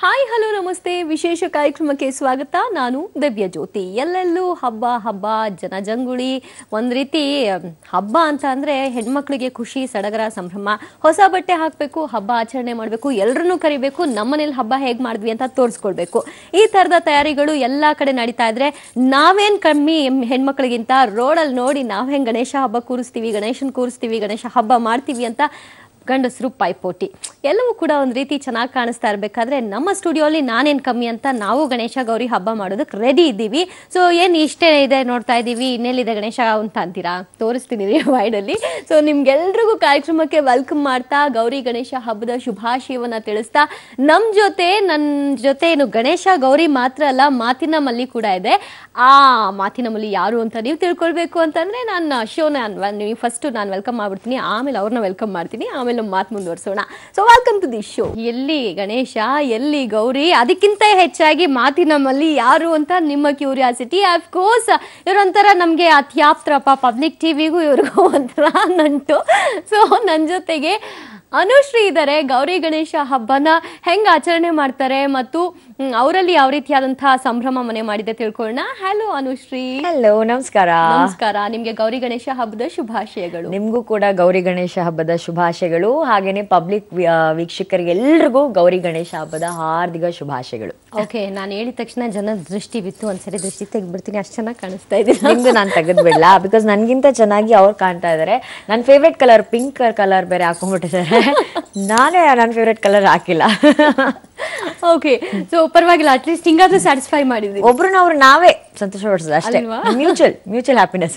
Hi hello ನಮಸ್ತೆ ವಿಶೇಷ ಕಾರ್ಯಕ್ರಮಕ್ಕೆ ಸ್ವಾಗತ ನಾನು ದಿವ್ಯ ಜ್ಯೋತಿ ಎಲ್ಲೆಲ್ಲೂ ಹಬ್ಬ ಹಬ್ಬ ಜನಜಂಗುಳಿ ಒಂದ್ ರೀತಿ ಅಮ್, ಹಬ್ಬ ಅಂತ ಅಂದ್ರೆ ಹೆಣ್ಮಕ್ಳಿಗೆ ಖುಷಿ ಸಡಗರ ಸಂಭ್ರಮ ಹೊಸ ಬಟ್ಟೆ ಹಾಕ್ಬೇಕು ಹಬ್ಬ ಆಚರಣೆ ಮಾಡಬೇಕು ಎಲ್ಲರನ್ನೂ ಕರಿಬೇಕು ನಮ್ಮನೇಲಿ ಹಬ್ಬ ಹೇಗ್ ಮಾಡಿದ್ವಿ ಅಂತ ತೋರಿಸ್ಕೊಳ್ಬೇಕು ಈ ತರದ ತಯಾರಿಗಳು ಎಲ್ಲಾ ಕಡೆ ನಡೀತಾ ಇದ್ರೆ ನಾವೇನ್ ಕಮ್ಮಿ ಎಂ- ಹೆಣ್ಮಕ್ಳಿಗಿಂತ ರೋಡಲ್ಲಿ ನೋಡಿ ನಾವ್ ಹೆಂಗ್ ಗಣೇಶ ಹಬ್ಬ ಕೂರಿಸ್ತೀವಿ ಗಣೇಶನ್ ಕೂರಿಸ್ತೀವಿ ಗಣೇಶ ಹಬ್ಬ ಮಾಡ್ತೀವಿ ಅಂತ ಗಂಡಸರು ಪೈಪೋಟಿ ಎಲ್ಲವೂ ಕೂಡ ಒಂದು ರೀತಿ ಚೆನ್ನಾಗಿ ಕಾಣಿಸ್ತಾ ಇರಬೇಕಾದ್ರೆ ನಮ್ಮ ಸ್ಟುಡಿಯೋಲಿ ನಾನೇನು ಕಮ್ಮಿ ಅಂತ ನಾವು ಗಣೇಶ ಗೌರಿ ಹಬ್ಬ ಮಾಡೋದಕ್ಕೆ ರೆಡಿ ಇದ್ದೀವಿ ಸೊ ಏನು ಇಷ್ಟೇ ಇದೆ ನೋಡ್ತಾ ಇದ್ದೀವಿ ಇನ್ನೆಲ್ಲಿದೆ ಗಣೇಶ ಅಂತ ಅಂತೀರಾ ತೋರಿಸ್ತೀನಿ ರೀ ವೈಡಲ್ಲಿ ಸೊ ನಿಮ್ಗೆಲ್ರಿಗೂ ಕಾರ್ಯಕ್ರಮಕ್ಕೆ ವೆಲ್ಕಮ್ ಮಾಡ್ತಾ ಗೌರಿ ಗಣೇಶ ಹಬ್ಬದ ಶುಭಾಶಯವನ್ನ ತಿಳಿಸ್ತಾ ನಮ್ಮ ಜೊತೆ ನನ್ನ ಜೊತೆ ಏನು ಗಣೇಶ ಗೌರಿ ಮಾತ್ರ ಅಲ್ಲ ಮಾತಿನ ಮಲ್ಲಿ ಕೂಡ ಇದೆ ಆ ಮಾತಿನ ಮಲ್ಲಿ ಯಾರು ಅಂತ ನೀವು ತಿಳ್ಕೊಳ್ಬೇಕು ಅಂತಂದ್ರೆ ನಾನು ಶೋನ ನೀವು ಫಸ್ಟ್ ನಾನು ವೆಲ್ಕಮ್ ಮಾಡ್ಬಿಡ್ತೀನಿ ಆಮೇಲೆ ಅವ್ರನ್ನ ವೆಲ್ಕಮ್ ಮಾಡ್ತೀನಿ ಆಮೇಲೆ ನಮ್ಮ ಮಾತು ಮುಂದುವರ್ಸೋಣ so welcome to the show ಎಲ್ಲಿ ಗಣೇಶ ಎಲ್ಲಿ ಗೌರಿ ಅದಕ್ಕಿಂತ ಹೆಚ್ಚಾಗಿ ಮಾತಿನ ಮಲ್ಲಿ ಯಾರು ಅಂತ ನಿಮ್ಮ ಕ್ಯೂರಿಯಾಸಿಟಿ ಕೋರ್ಸ್ ಇವರೊಂಥರ ನಮಗೆ ಅತ್ಯಾಪ್ತರಪ್ಪ ಪಬ್ಲಿಕ್ ಟಿವಿಗೂ ಇವ್ರಿಗೂ ಒಂಥರ ನಂಟು ಸೊ ನನ್ನ ಜೊತೆಗೆ ಅನುಶ್ರೀ ಇದ್ದಾರೆ ಗೌರಿ ಗಣೇಶ ಹಬ್ಬನ ಹೆಂಗ್ ಆಚರಣೆ ಮಾಡ್ತಾರೆ ಮತ್ತು ಮ್, ಅವರಲ್ಲಿ ಯಾವ ರೀತಿಯಾದಂತಹ ಸಂಭ್ರಮ ಮನೆ ಮಾಡಿದೆ ತಿಳ್ಕೊಳ್ಳೋಣ ಹಲೋ ಅನುಶ್ರೀ ಹಲೋ ನಮಸ್ಕಾರ ನಮಸ್ಕಾರ ನಿಮ್ಗೆ ಗೌರಿ ಗಣೇಶ ಹಬ್ಬದ ಶುಭಾಶಯಗಳು ನಿಮ್ಗೂ ಕೂಡ ಗೌರಿ ಗಣೇಶ ಹಬ್ಬದ ಶುಭಾಶಯಗಳು ಹಾಗೇನೆ ಪಬ್ಲಿಕ್ ವೀಕ್ಷಕರಿಗೆ ಎಲ್ರಿಗೂ ಗೌರಿ ಗಣೇಶ ಹಬ್ಬದ ಹಾರ್ದಿಕ ಶುಭಾಶಯಗಳು ಓಕೆ ನಾನು ಹೇಳಿದ ತಕ್ಷಣ ಜನ ದೃಷ್ಟಿ ಬಿತ್ತು ಒಂದ್ಸರಿ ದೃಷ್ಟಿ ತೆಗ್ದ್ಬಿಡ್ತೀನಿ ಅಷ್ಟು ಚೆನ್ನಾಗಿ ಕಾಣಿಸ್ತಾ ಇದ್ದೀನಿ ನಿಮ್ದು ನಾನು ತೆಗೆದ್ಬಿಡ್ಲ ಬಿಕಾಸ್ ನನ್ಗಿಂತ ಚೆನ್ನಾಗಿ ಅವ್ರು ಕಾಣ್ತಾ ಇದಾರೆ ನನ್ನ ಫೇವ್ರೆಟ್ ಕಲರ್ ಪಿಂಕ್ ಕಲರ್ ಬೇರೆ ಹಾಕೊಂಡ್ಬಿಟ್ಟಿದ್ದಾರೆ ನಾನೇ ನನ್ನ ಫೇವ್ರೆಟ್ ಕಲರ್ ಹಾಕಿಲ್ಲ ಓಕೆ ಸೊ ಪರವಾಗಿಲ್ಲ ಅಟ್ಲೀಸ್ಟ್ ಹಿಂಗಾದ್ರೂ ಸ್ಯಾಟಿಸ್ಫೈ ಮಾಡಿದ್ವಿ ಒಬ್ರನ್ನ ಅವ್ರು ನಾವೇ ಸಂತೋಷ ಪಡಿಸೋದು ಅಷ್ಟೇ ಅಲ್ವಾ? Mutual mutual happiness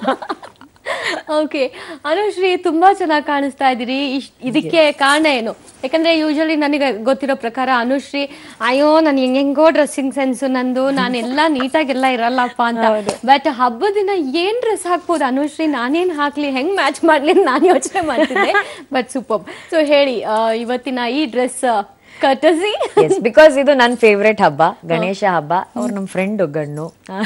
okay Anushree ತುಂಬಾ ಚೆನ್ನಾಗಿ ಕಾಣಿಸ್ತಾ ಇದ್ದೀರಿ ಇಷ್ಟ್ ಇದಕ್ಕೆ ಕಾರಣ ಏನು ಯಾಕಂದ್ರೆ ಯೂಶಲಿ ನನಗೆ ಗೊತ್ತಿರೋ ಪ್ರಕಾರ ಅನುಶ್ರೀ ಅಯ್ಯೋ ನನ್ ಹೆಂಗ್ ಹೆಂಗೋ ಡ್ರೆಸ್ಸಿಂಗ್ ಸೆನ್ಸ್ ನಂದು ನಾನೆಲ್ಲ ನೀಟಾಗೆಲ್ಲ ಇರಲ್ಲಪ್ಪ ಅಂತ ಬಟ್ ಹಬ್ಬದ ದಿನ ಏನ್ ಡ್ರೆಸ್ ಹಾಕ್ಬೋದು ಅನುಶ್ರೀ ನಾನೇನ್ ಹಾಕ್ಲಿ ಹೆಂಗ್ ಮ್ಯಾಚ್ ಮಾಡ್ಲಿ ಅಂತ ನಾನು ಯೋಚನೆ ಮಾಡ್ತಿದ್ದೆ ಬಟ್ ಸೂಪರ್ ಸೊ ಹೇಳಿ ಆ, ಇವತ್ತಿನ ಈ ಡ್ರೆಸ್ ಕಟಸಿ ಎಸ್ ಬಿಕಾಸ್ ಇದು ನನ್ನ ಫೇವ್ರೆಟ್ ಹಬ್ಬ ಗಣೇಶ ಹಬ್ಬ ಅವ್ರು ನಮ್ಮ friend Gannu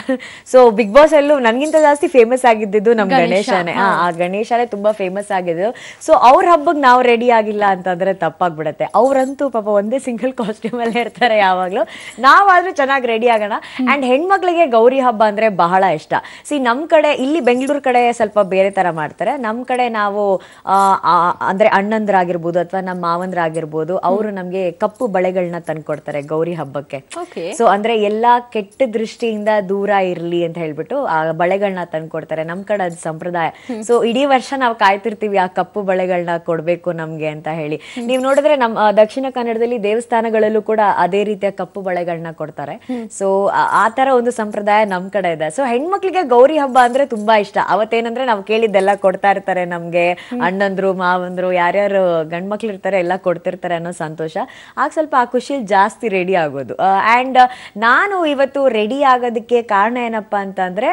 so big boss ಅಲ್ಲೂ ನನ್ಗಿಂತ ಜಾಸ್ತಿ ಫೇಮಸ್ ಆಗಿದ್ದು ನಮ್ ಗಣೇಶನೇ ಆ, ಆ ಗಣೇಶನೇ ತುಂಬಾ ಫೇಮಸ್ ಆಗಿದ್ದು ಸೊ ಅವ್ರ ಹಬ್ಬಕ್ಕೆ ನಾವು ರೆಡಿ ಆಗಿಲ್ಲ ಅಂತಂದ್ರೆ ತಪ್ಪಾಗ್ಬಿಡತ್ತೆ ಅವ್ರಂತೂ ಪಾಪ ಒಂದೇ ಸಿಂಗಲ್ ಕಾಸ್ಟ್ಯೂಮ್ ಅಲ್ಲೇ ಇರ್ತಾರೆ ಯಾವಾಗ್ಲೂ ನಾವಾದ್ರೂ ಚೆನ್ನಾಗಿ ರೆಡಿ ಆಗೋಣ ಅಂಡ್ ಹೆಣ್ಮಕ್ಳಿಗೆ ಗೌರಿ ಹಬ್ಬ ಅಂದ್ರೆ ಬಹಳ ಇಷ್ಟ ಸಿ ನಮ್ ಕಡೆ ಇಲ್ಲಿ ಬೆಂಗಳೂರು ಕಡೆ ಸ್ವಲ್ಪ ಬೇರೆ ತರ ಮಾಡ್ತಾರೆ ನಮ್ ಕಡೆ ನಾವು ಆ, ಆ, ಅಂದ್ರೆ ಅಣ್ಣಂದ್ರಾಗಿರ್ಬೋದು ಅಥವಾ ನಮ್ಮ ಮಾವಂದ್ರಾಗಿರ್ಬೋದು ಅವರು ನಮ್ಗೆ ಕಪ್ಪು ಬಳೆಗಳನ್ನ ತಂದ್ಕೊಡ್ತಾರೆ ಗೌರಿ ಹಬ್ಬಕ್ಕೆ ಓಕೆ ಸೊ ಅಂದ್ರೆ ಎಲ್ಲಾ ಕೆಟ್ಟ ದೃಷ್ಟಿಯಿಂದ ದೂರ ಇರ್ಲಿ ಅಂತ ಹೇಳ್ಬಿಟ್ಟು ಆ ಬಳೆಗಳನ್ನ ತಂದ್ಕೊಡ್ತಾರೆ ನಮ್ ಕಡೆ ಅದು ಸಂಪ್ರದಾಯ ಸೊ ಇಡೀ ವರ್ಷ ನಾವು ಕಾಯ್ತಿರ್ತೀವಿ ಆ ಕಪ್ಪು ಬಳೆಗಳನ್ನ ಕೊಡ್ಬೇಕು ನಮ್ಗೆ ಅಂತ ಹೇಳಿ ನೀವ್ ನೋಡಿದ್ರೆ ನಮ್ ಆ, ದಕ್ಷಿಣ ಕನ್ನಡದಲ್ಲಿ ದೇವಸ್ಥಾನಗಳಲ್ಲೂ ಕೂಡ ಅದೇ ರೀತಿಯ ಕಪ್ಪು ಬಳೆಗಳನ್ನ ಕೊಡ್ತಾರೆ ಸೊ ಆ ತರ ಒಂದು ಸಂಪ್ರದಾಯ ನಮ್ ಕಡೆ ಇದೆ ಸೊ ಹೆಣ್ಮಕ್ಳಿಗೆ ಗೌರಿ ಹಬ್ಬ ಅಂದ್ರೆ ತುಂಬಾ ಇಷ್ಟ ಅವತ್ತೇನಂದ್ರೆ ನಾವು ಕೇಳಿದ್ದೆಲ್ಲ ಕೊಡ್ತಾ ಇರ್ತಾರೆ ನಮ್ಗೆ ಅಣ್ಣಂದ್ರು ಮಾವಂದ್ರು ಯಾರ್ಯಾರು ಗಂಡ್ಮಕ್ಳು ಇರ್ತಾರೆ ಎಲ್ಲ ಕೊಡ್ತಿರ್ತಾರೆ ಅನ್ನೋ ಸಂತೋಷ ಆಗ ಸ್ವಲ್ಪ ಆ ಖುಷಿಯಲ್ಲಿ ಜಾಸ್ತಿ ರೆಡಿ ಆಗೋದು ಆ್ಯಂಡ್ ನಾನು ಇವತ್ತು ರೆಡಿ ಆಗೋದಕ್ಕೆ ಕಾರಣ ಏನಪ್ಪ ಅಂತಂದರೆ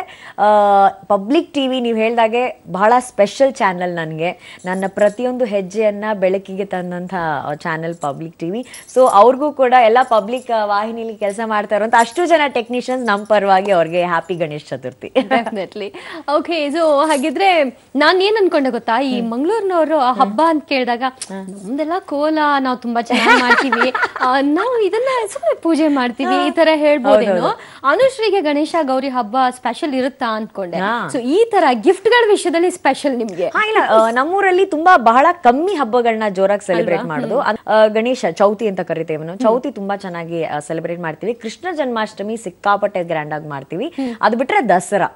ಪಬ್ಲಿಕ್ ಟಿ ವಿ ನೀವು ಹೇಳ್ದಾಗೆ ಬಹಳ ಸ್ಪೆಷಲ್ ಚಾನಲ್ ನನಗೆ ನನ್ನ ಪ್ರತಿಯೊಂದು ಹೆಜ್ಜೆಯನ್ನು ಬೆಳಕಿಗೆ ತಂದಂಥ channel public T V so ಅವ್ರಿಗೂ ಕೂಡ ಎಲ್ಲ ಪಬ್ಲಿಕ್ ವಾಹಿನಿಲಿ ಕೆಲಸ ಮಾಡ್ತಾ ಇರುವಂಥ ಅಷ್ಟು ಜನ ಟೆಕ್ನಿಷಿಯನ್ಸ್ ನಮ್ಮ ಪರವಾಗಿ ಅವ್ರಿಗೆ happy Ganesh Chaturthi definitely okay so ಹಾಗಿದ್ರೆ ನಾನ್ ಏನ್ ಅನ್ಕೊಂಡೆ ಗೊತ್ತಾ ಈ ಮಂಗಳೂರಿನವರು ಹಬ್ಬ ಅಂತ ಕೇಳಿದಾಗ ನಮ್ದೆಲ್ಲ ಕೋಲ ನಾವು ತುಂಬಾ ಚೆನ್ನಾಗಿ ಮಾಡ್ತೀವಿ ಆ, ನಾವು ಇದನ್ನ ಸುಮ್ಮನೆ ಪೂಜೆ ಮಾಡ್ತೀವಿ ಈ ತರ ಹೇಳ್ಬೋದೇನೋ ಅನುಶ್ರೀಗೆ ಗಣೇಶ ಗೌರಿ ಹಬ್ಬ ಸ್ಪೆಷಲ್ ಇರುತ್ತಾ ಅನ್ಕೊಂಡೆ ಹಾ. ಸೊ ಈ ತರ ಗಿಫ್ಟ್ ಗಳ ವಿಷಯದಲ್ಲಿ ಸ್ಪೆಷಲ್ ನಿಮ್ಗೆ ಹಾ ಇಲ್ಲ ಆ, ನಮ್ಮೂರಲ್ಲಿ ತುಂಬಾ ಬಹಳ ಕಮ್ಮಿ ಹಬ್ಬಗಳನ್ನ ಜೋರಾಗಿ ಸೆಲೆಬ್ರೇಟ್ ಮಾಡೋದು ಅದ್- ಆ, ಗಣೇಶ ಚೌತಿ ಅಂತ ಕರಿತೇವೆ ನಾವು ಚೌತಿ ತುಂಬಾ ಚೆನ್ನಾಗಿ ಸೆಲೆಬ್ರೇಟ್ ಮಾಡ್ತೀವಿ ಕೃಷ್ಣ ಜನ್ಮಾಷ್ಟಮಿ ಸಿಕ್ಕಾಪಟ್ಟೆ ಗ್ರ್ಯಾಂಡ್ ಆಗಿ ಮಾಡ್ತೀವಿ ಅದು ಬಿಟ್ರೆ Dasara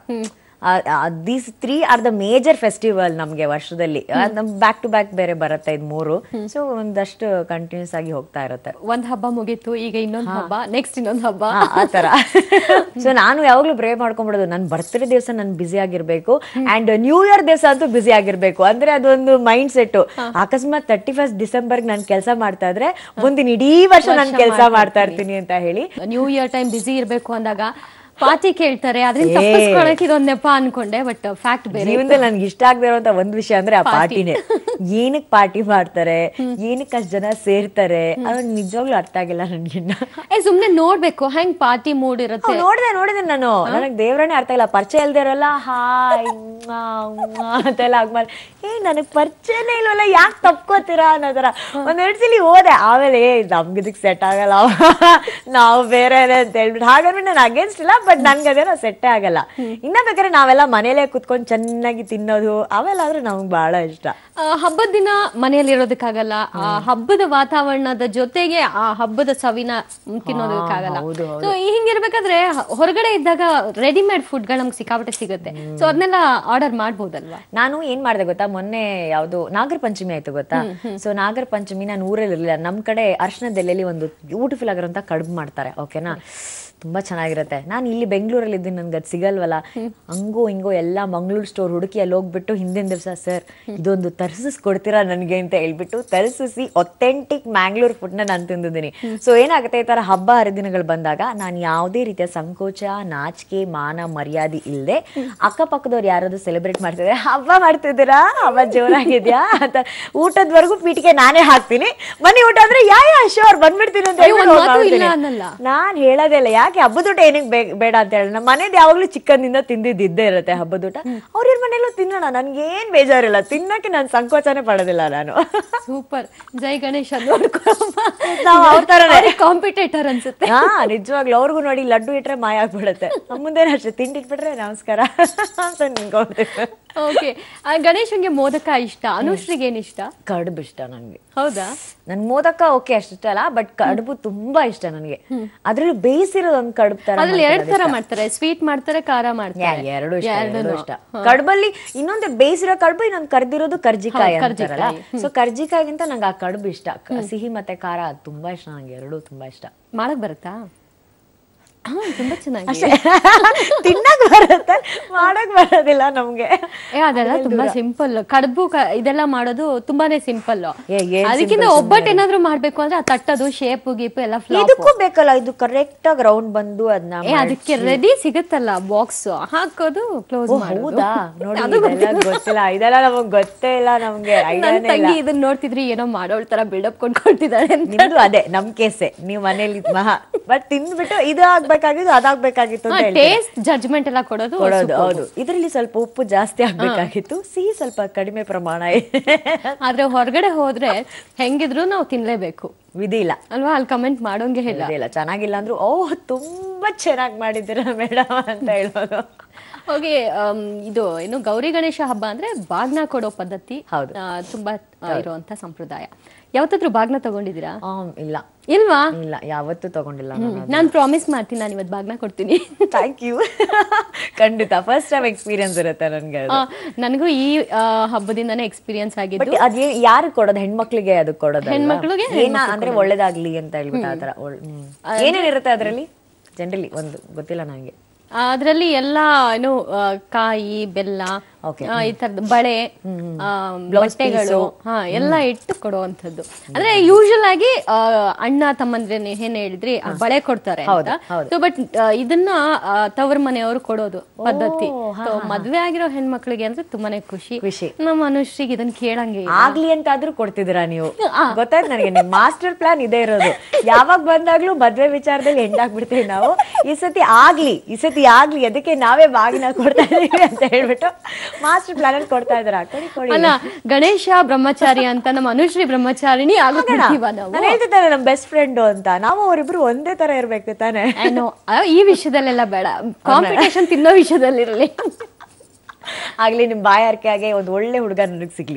these three are the major festival ನಮ್ಗೆ ವರ್ಷದಲ್ಲಿ ಬ್ಯಾಕ್ ಟು ಬ್ಯಾಕ್ ಬೇರೆ ಬರುತ್ತೆ ಇದು ಮೂರು ಸೊ ಒಂದಷ್ಟು ಕಂಟಿನ್ಯೂಸ್ ಆಗಿ ಹೋಗ್ತಾ ಇರುತ್ತೆ ಒಂದ್ ಹಬ್ಬ ಮುಗೀತು ಈಗ ಇನ್ನೊಂದ್ ಹಬ್ಬ ನೆಕ್ಸ್ಟ್ ಇನ್ನೊಂದ್ ಹಬ್ಬ ಹಾ, ಆ ತರ ಸೊ ನಾನು ಯಾವಾಗ್ಲೂ ಬ್ರೇ ಮಾಡ್ಕೊಂಡ್ಬಿಡೋದು ನನ್ನ ಬರ್ತ್ಡೇ ದಿವಸ ನಾನು ಬಿಸಿ ಆಗಿರ್ಬೇಕು ಅಂಡ್ ನ್ಯೂ ಇಯರ್ ದಿವಸ ಅಂತೂ ಬಿಸಿ ಆಗಿರ್ಬೇಕು ಅಂದ್ರೆ ಅದೊಂದು ಮೈಂಡ್ ಸೆಟ್ ಅಕಸ್ಮಾತ್ ತರ್ಟಿ ಫಸ್ಟ್ ಡಿಸೆಂಬರ್ ನಾನು ಕೆಲಸ ಮಾಡ್ತಾ ಇದ್ರೆ ಮುಂದಿನ ಇಡೀ ವರ್ಷ ನಾನು ಕೆಲಸ ಮಾಡ್ತಾ ಇರ್ತೀನಿ ಅಂತ ಹೇಳಿ ನ್ಯೂ ಇಯರ್ ಟೈಮ್ ಬಿಸಿ ಇರಬೇಕು ಅಂದಾಗ ಪಾರ್ಟಿ ಕೇಳ್ತಾರೆ ಅದನ್ನ ಏ. ತಪ್ಪಿಸ್ಕೊಳಕ್ ಇದೊಂದ್ ನೆಪ ಅನ್ಕೊಂಡೆ ಬಟ್ ಫ್ಯಾಕ್ಟ್ ಬೇರೆ ಜೀವನದಲ್ಲಿ ನನ್ಗೆ ಇಷ್ಟ ಆಗದೆ ಇರೋಂತ ಒಂದ್ ವಿಷಯ ಅಂದ್ರೆ ಆ ಪಾರ್ಟಿನೇ ಏನಕ್ ಪಾರ್ಟಿ ಮಾಡ್ತಾರೆ ಏನಕ್ಕೆ ಅಷ್ಟ್ ಜನ ಸೇರ್ತಾರೆ ಅದು ನಿಜವಾಗ್ಲೂ ಅರ್ಥ ಆಗಿಲ್ಲ ನನ್ಗಿನ್ನ ಏ ಸುಮ್ನೆ ನೋಡ್ಬೇಕು ಹೆಂಗ್ ಪಾರ್ಟಿ ಮೂಡ್ ಇರುತ್ತೆ ಹ್ಮ್, ನೋಡ್ದೆ ನೋಡಿದೆ ನಾನು ನನಗ್ ದೇವ್ರನೇ ಅರ್ಥ ಇಲ್ಲ ಪರಿಚಯ ಇಲ್ದಿರಲ್ಲ ಹಾಯ್ ಮ್ವಾ, ಮ್ವಾ ಅಂತೆಲ್ಲ ಆಗ್ಮಾರ ಏ ನನಗ್ ಪರಿಚಯನೇ ಇಲ್ವಲ್ಲ ಯಾಕೆ ತಪ್ಕೋತೀರಾ ಅನ್ನೋ ತರ ಒಂದೆರಡು ಸಲ ಹೋದೆ ಆಮೇಲೆ ಏ ನಮ್ಗೆ ಇದಕ್ ಸೆಟ್ ಆಗಲ್ಲ ನಾವು ಬೇರೆ ಅಂತ ಹೇಳ್ಬಿಟ್ಟು ಹಾಗಾದ್ರೆ ನಾನು ಅಗೇನ್ಸ್ಟ್ ಇಲ್ಲ ಬಟ್ ನನ್ಗೆ ಅದೇನೋ ಸೆಟ್ಟೇ ಆಗಲ್ಲ ಇನ್ನ ಬೇಕಾದ್ರೆ ನಾವೆಲ್ಲ ಮನೇಲೆ ಕುತ್ಕೊಂಡು ಚೆನ್ನಾಗಿ ತಿನ್ನೋದು ಅವೆಲ್ಲ ಆದ್ರೆ ನಮ್ಗೆ ಬಹಳ ಇಷ್ಟ ಆ, ಹಬ್ಬದ ದಿನ ಮನೆಯಲ್ಲಿ ಇರೋದಕ್ಕಾಗಲ್ಲ ಆ ಹಬ್ಬದ ವಾತಾವರಣದ ಜೊತೆಗೆ ಆ ಹಬ್ಬದ ಸವಿನ ಮ್, ತಿನ್ನೋದಕ್ಕಾಗಲ್ಲ ಹೌದು, ಸೊ ಹಿಂಗಿರ್ಬೇಕಾದ್ರೆ ಹ- ಹೊರಗಡೆ ಇದ್ದಾಗ ರೆಡಿಮೇಡ್ ಫುಡ್ಗಳು ನಮ್ಗೆ ಸಿಕ್ಕಾಪಟ್ಟೆ ಸಿಗುತ್ತೆ ಸೊ ಅದನ್ನೆಲ್ಲ ಆರ್ಡರ್ ಮಾಡ್ಬೋದಲ್ವಾ ನಾನು ಏನ್ ಮಾಡ್ದೆ ಗೊತ್ತಾ ಮೊನ್ನೆ ಯಾವ್ದು ನಾಗರ ಪಂಚಮಿ ಆಯ್ತು ಗೊತ್ತಾ ಸೊ ನಾಗರ ಪಂಚಮಿ ನಾನು ಊರಲ್ಲಿ ಇರ್ಲಿಲ್ಲ ನಮ್ ಕಡೆ ಅರ್ಶನದೆಲ್ಲೆಲಿ ಒಂದು ಬ್ಯೂಟಿಫುಲ್ ಆಗಿರೋಂಥ ಕಡುಬು ಮಾಡ್ತಾರೆ ಓಕೆನಾ ತುಂಬಾ ಚೆನ್ನಾಗಿರುತ್ತೆ ನಾನು ಇಲ್ಲಿ ಬೆಂಗಳೂರಲ್ಲಿ ಇದ್ದೀನಿ ನನ್ಗೆ ಅದು ಸಿಗಲ್ವಲ್ಲ ಹಂಗೋ ಹಿಂಗೋ ಎಲ್ಲ ಮಂಗಳೂರು ಸ್ಟೋರ್ ಹುಡುಕಿ ಅಲ್ಲಿ ಹೋಗ್ಬಿಟ್ಟು ಹಿಂದಿನ ದಿವಸ ಸರ್ ಇದೊಂದು ತರಿಸಿಸ್ ಕೊಡ್ತೀರಾ ನನಗೆ ಅಂತ ಹೇಳ್ಬಿಟ್ಟು ತರಿಸಿಸಿ ಒಥೆಂಟಿಕ್ ಮ್ಯಾಂಗ್ಳೂರ್ ಫುಡ್ನ ನಾನು ತಿಂದಿದ್ದೀನಿ ಸೊ ಏನಾಗುತ್ತೆ ಈ ತರ ಹಬ್ಬ ಹರಿದಿನಗಳು ಬಂದಾಗ ನಾನು ಯಾವುದೇ ರೀತಿಯ ಸಂಕೋಚ ನಾಚಿಕೆ ಮಾನ ಮರ್ಯಾದೆ ಇಲ್ಲದೆ ಅಕ್ಕಪಕ್ಕದವ್ರು ಯಾರಾದ್ರು ಸೆಲೆಬ್ರೇಟ್ ಮಾಡ್ತಿದ್ರೆ ಹಬ್ಬ ಮಾಡ್ತಿದ್ದೀರಾ ಹಬ್ಬ ಜೋರಾಗಿದ್ಯಾ ಅಂತ ಊಟದವರೆಗೂ ಪೀಟಿಗೆ ನಾನೇ ಹಾಕ್ತೀನಿ ಬನ್ನಿ ಊಟ ಅಂದ್ರೆ ಯಾ ಯಾ ಶೋರ್ ಬಂದ್ಬಿಡ್ತೀನಿ ಅಂತ ಅಯ್ಯೋ, ಹೇಳ್ಬಿಟ್ಟು ಒಂದ್ ಮಾತು ಹೋಗ್ಬಿಡ್ತೀನಿ. ಇಲ್ಲ ಅನ್ನಲ್ಲ. ನಾನ್ ಹೇಳೋದೇ ಇಲ್ಲ ಯಾಕೆ ಹಬ್ಬದ ಊಟ ಏನಕ್ಕೆ ಬೇ- ಬೇಡ ಅಂತ ಹೇಳಿ ನಮ್ಮ ಮನೇದು ಯಾವಾಗ್ಲೂ ಚಿಕ್ಕಂದಿಂದ ತಿಂದಿದ್ದೇ ಇರುತ್ತೆ ಹಬ್ಬದ ಊಟ ಅವ್ರ ಮನೇಲೂ ತಿನ್ನೋಣ ನನ್ಗೇನ್ ಬೇಜಾರಿಲ್ಲ ತಿನ್ನಕ್ಕೆ ನಾನು ಸಂಕೋಚನೆ ಪಡೋದಿಲ್ಲ ನಾನು ಸೂಪರ್ ಜೈ ಗಣೇಶ್ ಅದ್ ನೋಡ್ಕೊಳಮ್ಮ ನಾವ್ ಅವ್ರ ತರನೇ. ಕಾಂಪಿಟೇಟರ್ ಅನ್ಸುತ್ತೆ ಹಾ ನಿಜವಾಗ್ಲೂ ಅವ್ರಿಗೂ ನೋಡಿ ಲಡ್ಡು ಇಟ್ರೆ ಮಾಯ ಆಗ್ಬಿಡುತ್ತೆ ನಮ್ಮ ಮುಂದೆ ಅಷ್ಟೇ ತಿಂಡಿ ಇಟ್ಬಿಟ್ರೆ ನಮಸ್ಕಾರ ಅಂತ ನಿಂತ್ಕೊಳ್ತೀನಿ ಓಕೆ ಗಣೇಶನ್ಗೆ ಮೋದಕ ಇಷ್ಟ ಅನುಶ್ರೀಗೆ ಏನ್ ಇಷ್ಟ ಕಡುಬು ಇಷ್ಟ ನನ್ಗೆ ಹೌದಾ ನನ್ ಮೋದಕ ಓಕೆ ಅಷ್ಟಿಷ್ಟ ಅಲ್ಲ ಬಟ್ ಕಡುಬು ತುಂಬಾ ಇಷ್ಟ ನನಗೆ ಅದ್ರಲ್ಲಿ ಬೇಯಿಸಿರೋದು ಒಂದ್ ಕಡುಬು ತರ ಅದ್ರಲ್ಲಿ ಮಾಡ್ತಾರೆ, ಎರಡ್ ತರ ಮಾಡ್ತಾರೆ ಸ್ವೀಟ್ ಮಾಡ್ತಾರೆ ಖಾರ ಯಾ, ಮಾಡ್ತಾರೆ ಎರಡು ಇಷ್ಟ ಎರಡು ಎರಡೂನು. ಇಷ್ಟ ಕಡುಬಲ್ಲಿ ಇನ್ನೊಂದು ಬೇಯಿಸಿರೋ ಕಡುಬು ಇನ್ನೊಂದು ಕರ್ದಿರೋದು ಕರ್ಜಿಕಾಯಿ ಹೌದು, ಅಂತಾರಲ್ಲ ಸೊ ಕರ್ಜಿಕಾಯಿಗಿಂತ ನಂಗೆ ಆ ಕಡುಬು ಇಷ್ಟ ಕ- ಸಿಹಿ ಮತ್ತೆ ಖಾರ ಅದು ತುಂಬಾ ಇಷ್ಟ ನಂಗೆ ಎರಡು ತುಂಬಾ ಇಷ್ಟ ಮಾಡಕ್ ಬರುತ್ತಾ ಹಾ ತುಂಬಾ ಚೆನ್ನಾಗಿ ತಿನ್ನಕ್ ಬರುತ್ತೆ ಮಾಡಕ್ ಬರೋದಿಲ್ಲ ನಮ್ಗೆ ಏ ಅದೆಲ್ಲ ತುಂಬಾ ಸಿಂಪಲ್ ಕಡುಬು ಕ- ಇದೆಲ್ಲ ಮಾಡೋದು ತುಂಬಾನೇ ಸಿಂಪಲ್ ಏ, ಏನ್ ಅದಕ್ಕಿಂತ ಒಬ್ಬಟ್ಟು ಏನಾದ್ರು ಮಾಡ್ಬೇಕು ಅಂದ್ರೆ ಆ ತಟ್ಟದು ಶೇಪ್ ಗೀಪು ಎಲ್ಲ ಫ್ಲಾಪ್ ಇದಕ್ಕೂ ಬೇಕಲ್ಲ ಇದು ಕರೆಕ್ಟ್ ಆಗಿ ರೌಂಡ್ ಬಂದು ಅದನ್ನ ಏ ಅದಕ್ಕೆ ರೆಡಿ ಸಿಗುತ್ತಲ್ಲ ಬಾಕ್ಸ್ ಹಾಕೋದು ಕ್ಲೋಸ್ ಮಾಡೋದು ಹೌದಾ ನೋಡಿ ಇದೆಲ್ಲ ಗೊತ್ತಿಲ್ಲ ಇದೆಲ್ಲ ನಮಗ್ ಗೊತ್ತೇ ಇಲ್ಲ ನಮ್ಗೆ ನನ್ ಐಡಿಯಾನೇ ಇಲ್ಲ ತಂಗಿ ಇದನ್ನ ನೋಡ್ತಿದ್ರಿ ಏನೋ ಮಾಡೋಳ್ ತರ ಬಿಲ್ಡಪ್ ಕೊಂಡ್ಕೊಳ್ತಿದ್ದಾಳೆ ಅಂತ ನಿಮ್ದು ಅದೇ ನಮ್ ಕೇಸೆ ನೀವ್ ಮನೇಲಿ ಮಹಾ ಬಟ್ ತಿಂದ್ಬಿಟ್ಟು ಇದು ಆಗ್ಬೇಕಾಗಿದ್ದು ಅದಾಗ್ಬೇಕಾಗಿತ್ತು ಅಂತ ಹೇಳ್ತೀರಾ. ಟೇಸ್ಟ್ ಜಡ್ಜ್ಮೆಂಟ್ ಎಲ್ಲ ಕೊಡೋದು ಕೊಡೋದು ಹೌದು ಇದರಲ್ಲಿ ಸ್ವಲ್ಪ ಉಪ್ಪು ಜಾಸ್ತಿ ಆಗ್ಬೇಕಾಗಿತ್ತು ಸಿಹಿ ಸ್ವಲ್ಪ ಕಡಿಮೆ ಪ್ರಮಾಣ ಇದೆ. ಆದ್ರೆ ಹೊರಗಡೆ ಹೋದ್ರೆ ಹೆಂಗಿದ್ರು ನಾವು ತಿನ್ಲೇಬೇಕು ವಿಧಿ ಇಲ್ಲ ಅಲ್ವಾ ಅಲ್ಲಿ ಕಮೆಂಟ್ ಮಾಡೋಂಗೆ ಇಲ್ಲ ವಿಧಿ ಇಲ್ಲ ಚೆನ್ನಾಗಿಲ್ಲ ಅಂದ್ರು ಓಹ್ ತುಂಬಾ ಚೆನ್ನಾಗಿ ಮಾಡಿದ್ದೀರಾ ಮೇಡಮ್ ಅಂತ ಹೇಳ್ಬೋದು ಹೋಗಿ ಇದು ಏನು ಗೌರಿ ಗಣೇಶ ಹಬ್ಬ ಅಂದ್ರೆ ಬಾಗ್ನ ಕೊಡೋ ಪದ್ಧತಿ ಹೌದು. ಆ, ತುಂಬಾ ಆ, ಇರುವಂತ ಸಂಪ್ರದಾಯ ಯಾವತ್ತಾದ್ರೂ ಬಾಗ್ನ ತಗೊಂಡಿದ್ದೀರಾ ಆಮ್, ಇಲ್ಲ ಇಲ್ವಾ ಇಲ್ಲ ಯಾವತ್ತೂ ತಗೊಂಡಿಲ್ಲ ನಾನ್ ಪ್ರಾಮಿಸ್ ಮಾಡ್ತೀನಿ ನಾನು ಇವತ್ತು ಬಾಗ್ನ ಕೊಡ್ತೀನಿ ಥ್ಯಾಂಕ್ ಯು ಖಂಡಿತ ಫಸ್ಟ್ ಟೈಮ್ ಎಕ್ಸ್ಪೀರಿಯನ್ಸ್ ಇರುತ್ತೆ ನನ್ಗೆ ಆ, ನನಗೂ ಈ ಆ, ಹಬ್ಬದಿಂದನೇ ಎಕ್ಸ್ಪೀರಿಯನ್ಸ್ ಆಗಿದ್ದು ಬಟ್ ಅದೇ ಯಾರು ಕೊಡೋದು ಹೆಣ್ಮಕ್ಳಿಗೆ ಅದು ಕೊಡೋದು ಹೆಣ್ಮಕ್ಳಿಗೆ, ಏನ ಅಂದ್ರೆ ಒಳ್ಳೇದಾಗ್ಲಿ ಅಂತ ಹೇಳ್ಬಿಟ್ಟು ಆತರ ಒಳ್- ಹ್ಮ್. ಏನೇನಿರುತ್ತೆ ಅದ್ರಲ್ಲಿ ಜನರಲಿ ಒಂದು ಗೊತ್ತಿಲ್ಲ ನಂಗೆ ಅದರಲ್ಲಿ ಎಲ್ಲ ಏನು ಆ, ಕಾಯಿ ಬೆಲ್ಲ Okay. ಆ, ಈ ತರದ ಬಳೆ ಆ, ಬಟ್ಟೆಗಳು ಹಾ ಎಲ್ಲ ಇಟ್ಟು ಕೊಡುವಂಥದ್ದು ಅಂದ್ರೆ ಯೂಶುವಲ್ ಆಗಿ ಆ, ಅಣ್ಣ ತಮ್ಮಂದ್ರೆ ನೀವ್ ಏನ್ ಹೇಳಿದ್ರಿ ಆ, ಬಳೆ ಕೊಡ್ತಾರೆ ಅಂತ ಸೊ ಬಟ್ ಇದನ್ನ ಆ, ತವ್ರ ಮನೆಯವರು ಕೊಡೋದು ಪದ್ಧತಿ So, ಮದ್ವೆ ಆಗಿರೋ ಹೆಣ್ಮಕ್ಳಿಗೆ ಅಂದ್ರೆ ತುಂಬಾನೇ ಖುಷಿ ಖುಷಿ. ನಮ್ಮ ಮನುಷ್ಯರಿಗೆ ಇದನ್ನ ಕೇಳಂಗೆ ಇಲ್ಲ. ಆಗ್ಲಿ ಅಂತಾದ್ರೂ ಕೊಡ್ತಿದ್ದೀರಾ ನೀವು ಗೊತ್ತಾಯ್ತು ನನಗೆ ನಿಮ್ ಮಾಸ್ಟರ್ ಪ್ಲಾನ್ ಇದೇ ಇರೋದು ಯಾವಾಗ ಬಂದಾಗ್ಲೂ ಮದ್ವೆ ವಿಚಾರದಲ್ಲಿ ಹೆಂಡಾಗ್ಬಿಡ್ತೀವಿ ನಾವು ಈ ಸತಿ ಆಗ್ಲಿ ಈ ಸತಿ ಆಗ್ಲಿ ಅದಕ್ಕೆ ನಾವೇ ಬಾಗಿನ ಕೊಡ್ತಾ ಇದೀವಿ ಅಂತ ಹೇಳ್ಬಿಟ್ಟು ಮಾಸ್ಟರ್ ಪ್ಲಾನ್ ಅಲ್ಲಿ ಕೊಡ್ತಾ ಇದಾರೆ ಕೊಡಿ ಕೊಡಿ ಅಲ್ಲ ಗಣೇಶ ಬ್ರಹ್ಮಚಾರಿ ಅಂತ ನಮ್ಮ ಅನುಶ್ರೀ ಬ್ರಹ್ಮಚಾರಿಣಿ ಆಗ್ಬಿಡ್ತೀವ ನಾವು ನಾನು ಹೇಳ್ತಿದ್ದಾರೆ ನಮ್ ಬೆಸ್ಟ್ ಫ್ರೆಂಡ್ ಅಂತ ನಾವು ಅವರಿಬ್ರು ಒಂದೇ ತರ ಇರ್ಬೇಕು ತಾನೆ I know. ಆ, ಈ ವಿಷಯದಲ್ಲೆಲ್ಲ ಬೇಡ ಕಾಂಪಿಟೇಷನ್ ತಿನ್ನೋ ವಿಷಯದಲ್ಲಿರಲಿ ಆಗ್ಲಿ ನಿಮ್ ಬಾಯಾರಿಕೆಯಾಗೆ ಒಂದು ಒಳ್ಳೆ ಹುಡುಗ ನನಗೆ ಸಿಗ್ಲಿ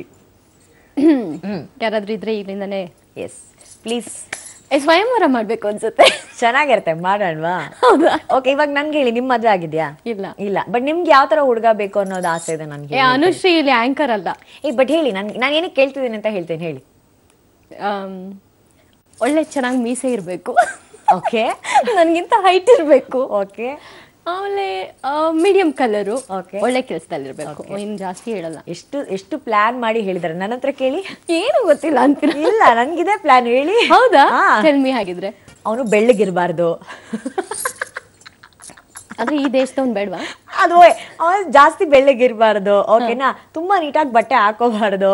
ಯಾರಾದ್ರೂ ಇದ್ರೆ ಇಲ್ಲಿಂದಾನೆ ಎಸ್ ಪ್ಲೀಸ್ ಏ, ಸ್ವಯಂವರ ಮಾಡ್ಬೇಕು ಅನ್ಸುತ್ತೆ ಚೆನ್ನಾಗಿರುತ್ತೆ ಮಾಡೋಣವಾ ಹೌದಾ ಓಕೆ ಇವಾಗ ನನ್ಗೆ ಹೇಳಿ ನಿಮ್ ಮದ್ವೆ ಆಗಿದ್ಯಾ ಇಲ್ಲ ಇಲ್ಲ ಬಟ್ ನಿಮ್ಗೆ ಯಾವ ತರ ಹುಡುಗ ಬೇಕು ಅನ್ನೋದು ಆಸೆ ಇದೆ ನನ್ಗೆ ಏ ಅನುಶ್ರೀ ಇಲ್ಲಿ ಆಂಕರ್ ಅಲ್ಲ ಏ ಬಟ್ ಹೇಳಿ ನನ್ ನಾನು ಏನಕ್ಕೆ ಕೇಳ್ತಿದ್ದೀನಿ ಅಂತ ಹೇಳ್ತೇನೆ ಹೇಳಿ ಆಮ್, ಒಳ್ಳೆ ಚೆನ್ನಾಗಿ ಮೀಸೆ ಇರ್ಬೇಕು ಓಕೆ ನನ್ಗಿಂತ ಹೈಟ್ ಇರ್ಬೇಕು ಓಕೆ ಆಮೇಲೆ ಮೀಡಿಯಂ ಕಲರು Okay. ಒಳ್ಳೆ ಕೆಲಸದಲ್ಲಿರ್ಬೇಕು ಇನ್ ಜಾಸ್ತಿ ಹೇಳಲ್ಲ ಎಷ್ಟು ಎಷ್ಟು ಪ್ಲಾನ್ ಮಾಡಿ ಹೇಳಿದಾರೆ ನನ್ನ ಹತ್ರ ಕೇಳಿ ಏನು ಗೊತ್ತಿಲ್ಲ ಅಂತೀರ ಇಲ್ಲ ನನ್ಗಿದೆ ಪ್ಲಾನ್ ಹೇಳಿ ಹೌದಾ ಹಾ. ಚೆಲ್ಮಿ ಹಾಗಿದ್ರೆ ಅವನು ಬೆಳ್ಳಗಿರ್ಬಾರ್ದು ಅಂದ್ರೆ ಈ ದೇಶದವ್ನ್ ಬೇಡವಾ ಅದು ಅವ್ನು ಜಾಸ್ತಿ ಬೆಳ್ಳಗಿರ್ಬಾರ್ದು ಓಕೆನಾ ತುಂಬಾ ನೀಟಾಗಿ ಬಟ್ಟೆ ಹಾಕೋಬಾರ್ದು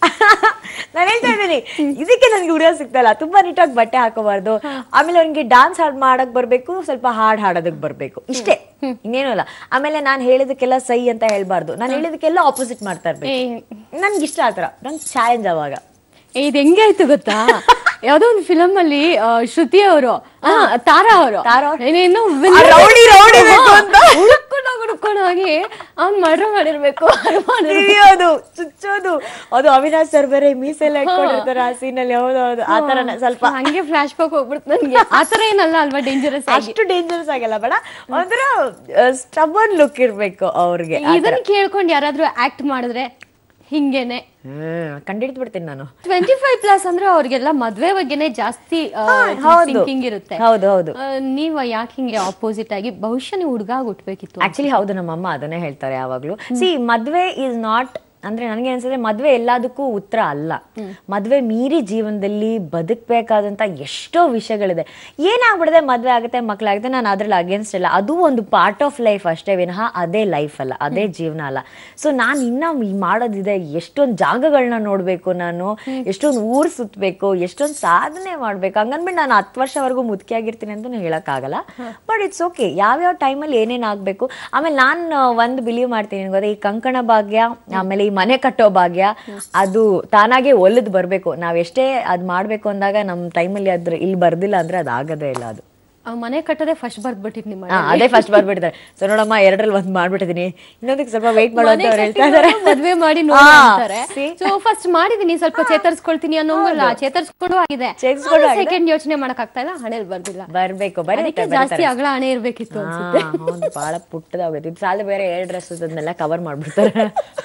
ನಾನು ಹೇಳ್ತಾ ಇದ್ದೀನಿ ಇದಕ್ಕೆ ನನಗೆ ಹುಡುಗ ಸಿಗ್ತಲ್ಲ ತುಂಬಾ ನೀಟಾಗಿ ಬಟ್ಟೆ ಹಾಕೋಬಾರ್ದು ಆಮೇಲೆ ಅವ್ನಿಗೆ ಡಾನ್ಸ್ ಹಾಡ್ ಮಾಡಕ್ ಬರ್ಬೇಕು ಸ್ವಲ್ಪ ಹಾಡ್ ಹಾಡೋದಕ್ ಬರ್ಬೇಕು ಇಷ್ಟೇ ಇನ್ನೇನು ಇಲ್ಲ ಆಮೇಲೆ ನಾನು ಹೇಳಿದಕ್ಕೆಲ್ಲ ಸೈ ಅಂತ ಹೇಳ್ಬಾರ್ದು ನಾನು ಹೇಳಿದಕ್ಕೆಲ್ಲ ಆಪೋಸಿಟ್ ಮಾಡ್ತಾ ಇರ್ಬೇಕು ಏ ನನ್ಗೆ ಇಷ್ಟ ಆತರ ನಂಗೆ ಚಾಲೆಂಜ್ ಅವಾಗ ಏ, ಇದ್ ಹೆಂಗೆ ಆಯ್ತು ಗೊತ್ತಾ ಯಾವ್ದೋ ಒಂದು ಫಿಲಮ್ ಅಲ್ಲಿ ಆ, ಶ್ರುತಿ ಅವರು ತಾರಾ ಅವರು ತಾರಾ ಅವ್ರು? ಏನೇನೋ ಆ ರೌಡಿ ರೌಡಿ ಬೇಕು ಅಂತ. ಹುಡುಕೊಂಡು ಹುಡುಕೊಂಡು ಹೋಗಿ ಅವ್ನ್ ಮರ್ಡರ್ ಮಾಡಿರ್ಬೇಕು ಅದು ಮಾಡಿರ್ಬೇಕು. ಹಿಡಿಯೋದು ಚುಚ್ಚೋದು ಅದು ಅವಿನಾಶ್ ಸರ್ ಬೇರೆ ಮೀಸೆಲ್ಲ ಇಟ್ಕೊಂಡಿರ್ತಾರೆ ಆ ಸೀನಲ್ಲಿ ಹೌದು ಹೌದು ಆ ತರ ಸ್ವಲ್ಪ ಹಂಗೆ ಫ್ಲಾಶ್ ಬ್ಯಾಕ್ ಹೋಗ್ಬಿಡ್ತು ನನ್ಗೆ ಆತರ ಏನಲ್ಲ ಅಲ್ವಾ ಡೇಂಜರಸ್ ಆಗಿ ಅಷ್ಟು ಡೇಂಜರಸ್ ಆಗಲ್ಲ ಬೇಡ ಒಂಥರ ಸ್ಟಬನ್ ಲುಕ್ ಇರ್ಬೇಕು ಅವ್ರಿಗೆ ಇದನ್ನ ಕೇಳ್ಕೊಂಡು ಯಾರಾದ್ರೂ ಆಕ್ಟ್ ಮಾಡಿದ್ರೆ ಹಿಂಗೇನೆ ಹ್ಮ್ ಕಂಡಿಡ್ದು ಬಿಡ್ತೀನಿ ನಾನು ಟ್ವೆಂಟಿ ಫೈವ್ ಪ್ಲಸ್ ಅಂದ್ರೆ ಅವ್ರಿಗೆಲ್ಲ ಮದ್ವೆ ಬಗ್ಗೆನೆ ಜಾಸ್ತಿ ಹೌದು. ಥಿಂಕಿಂಗ್ ಇರುತ್ತೆ ಹೌದು ಹೌದು ಆ, ನೀವ್ ಯಾಕೆ ಹಿಂಗೆ ಆಪೋಸಿಟ್ ಆಗಿ ಬಹುಶಃ ನೀವು ಹುಡುಗ ಹುಟ್ಬೇಕಿತ್ತು ಆಕ್ಚುಲಿ ಹೌದು ನಮ್ಮಮ್ಮ ಅದನ್ನೇ ಹೇಳ್ತಾರೆ ಯಾವಾಗ್ಲೂ ಸಿ ಮದ್ವೆ ಇಸ್ ನಾಟ್ ಅಂದ್ರೆ ನನಗೆ ಅನ್ಸುತ್ತೆ ಮದ್ವೆ ಎಲ್ಲದಕ್ಕೂ ಉತ್ತರ ಅಲ್ಲ ಮದ್ವೆ ಮೀರಿ ಜೀವನದಲ್ಲಿ ಬದುಕಬೇಕಾದಂತ ಎಷ್ಟೋ ವಿಷಯಗಳಿದೆ ಏನಾಗ್ಬಿಡದೆ ಮದ್ವೆ ಆಗುತ್ತೆ ಮಕ್ಳಾಗುತ್ತೆ ನಾನು ಅದ್ರಲ್ಲಿ ಅಗೇನ್ಸ್ಟ್ ಇಲ್ಲ ಅದು ಒಂದು ಪಾರ್ಟ್ ಆಫ್ ಲೈಫ್ ಅಷ್ಟೇ ವಿನಃ ಅದೇ ಲೈಫ್ ಅಲ್ಲ ಅದೇ ಜೀವನ ಅಲ್ಲ ಸೊ ನಾನು ಇನ್ನ ಈ ಮಾಡೋದಿದೆ ಎಷ್ಟೊಂದು ಜಾಗಗಳನ್ನ ನೋಡ್ಬೇಕು ನಾನು ಎಷ್ಟೊಂದು ಊರ್ ಸುತ್ತಬೇಕು ಎಷ್ಟೊಂದು ಸಾಧನೆ ಮಾಡ್ಬೇಕು ಹಂಗನ್ಬಿಟ್ಟು ನಾನು ಹತ್ತು ವರ್ಷವರೆಗೂ ಮುದುಕಿಯಾಗಿರ್ತೀನಿ ಅಂತ ಹೇಳಕ್ಕಾಗಲ್ಲ ಬಟ್ ಇಟ್ಸ್ ಓಕೆ ಯಾವ್ಯಾವ ಟೈಮಲ್ಲಿ ಏನೇನ್ ಆಗ್ಬೇಕು ಆಮೇಲೆ ನಾನು ಒಂದು ಬಿಲೀವ್ ಮಾಡ್ತೀನಿ ಏನ್ ಗೊತ್ತಾ ಈ ಕಂಕಣ ಭಾಗ್ಯ ಆಮೇಲೆ ಈ ಮನೆ ಕಟ್ಟೋ ಭಾಗ್ಯ ಅದು ತಾನಾಗೆ ಒಲಿದ್ ಬರ್ಬೇಕು ನಾವ್ ಎಷ್ಟೇ ಅದ್ ಮಾಡ್ಬೇಕು ಅಂದಾಗ ನಮ್ ಟೈಮಲ್ಲಿ ಅದ್ರ ಇಲ್ಲಿ ಬರ್ದಿಲ್ಲ ಅಂದ್ರೆ ಅದ್ ಆಗದೇ ಇಲ್ಲ ಅದು ಆ, ಮನೆ ಕಟ್ಟೋದೇ ಫಸ್ಟ್ ಬರ್ದ್ಬಿಟ್ಟಿದ್ ನಿಮ್ಮ ಹಾ, ಅದೇ ಫಸ್ಟ್ ಬರ್ಬಿಟ್ಟಿದ್ದಾರೆ ಸೊ ನೋಡಮ್ಮ ಎರಡರಲ್ಲಿ ಒಂದ್ ಮಾಡ್ಬಿಟ್ಟಿದೀನಿ ಇನ್ನೊಂದಕ್ಕೆ ಸ್ವಲ್ಪ ವೆಯ್ಟ್ ಮಾಡೋ ಅಂತ ಅವ್ರು ಹೇಳ್ತಾ ಇದಾರೆ ಮದ್ವೆ ಮಾಡಿ ಹಾ, ಅಂತಾರೆ see? ಸೊ ಫಸ್ಟ್ ಮಾಡಿದೀನಿ ಸ್ವಲ್ಪ ಚೇತರಿಸ್ಕೊಳ್ತೀನಿ ಅನ್ನೋಂಗಲ್ಲ ಚೇತರಿಸ್ಕೊಂಡು ಆಗಿದೆ ಚೇತರಿಸ್ಕೊಂಡು ಆಗಿದೆ. ಸೆಕೆಂಡ್ ಯೋಚನೆ ಮಾಡಕ್ ಆಗ್ತಾ ಇಲ್ಲ ಹಣೆಲ್ ಬರ್ದಿಲ್ಲ ಬರ್ಬೇಕು ಬರೀ ಅದಕ್ಕೆ ಜಾಸ್ತಿ ಅಗಳ ಹಣೆ ಇರ್ಬೇಕಿತ್ತು ಅನ್ಸುತ್ತೆ ಹೌದು ಬಹಳ ಪುಟ್ಟದಾಗೈತಿ ಇದು ಸಾಲ ಬೇರೆ ಏರ್ ಡ್ರೆಸ್ ಅದನ್ನೆಲ್ಲ ಕವರ್ ಮಾಡ್ಬಿಡ್ತಾರೆ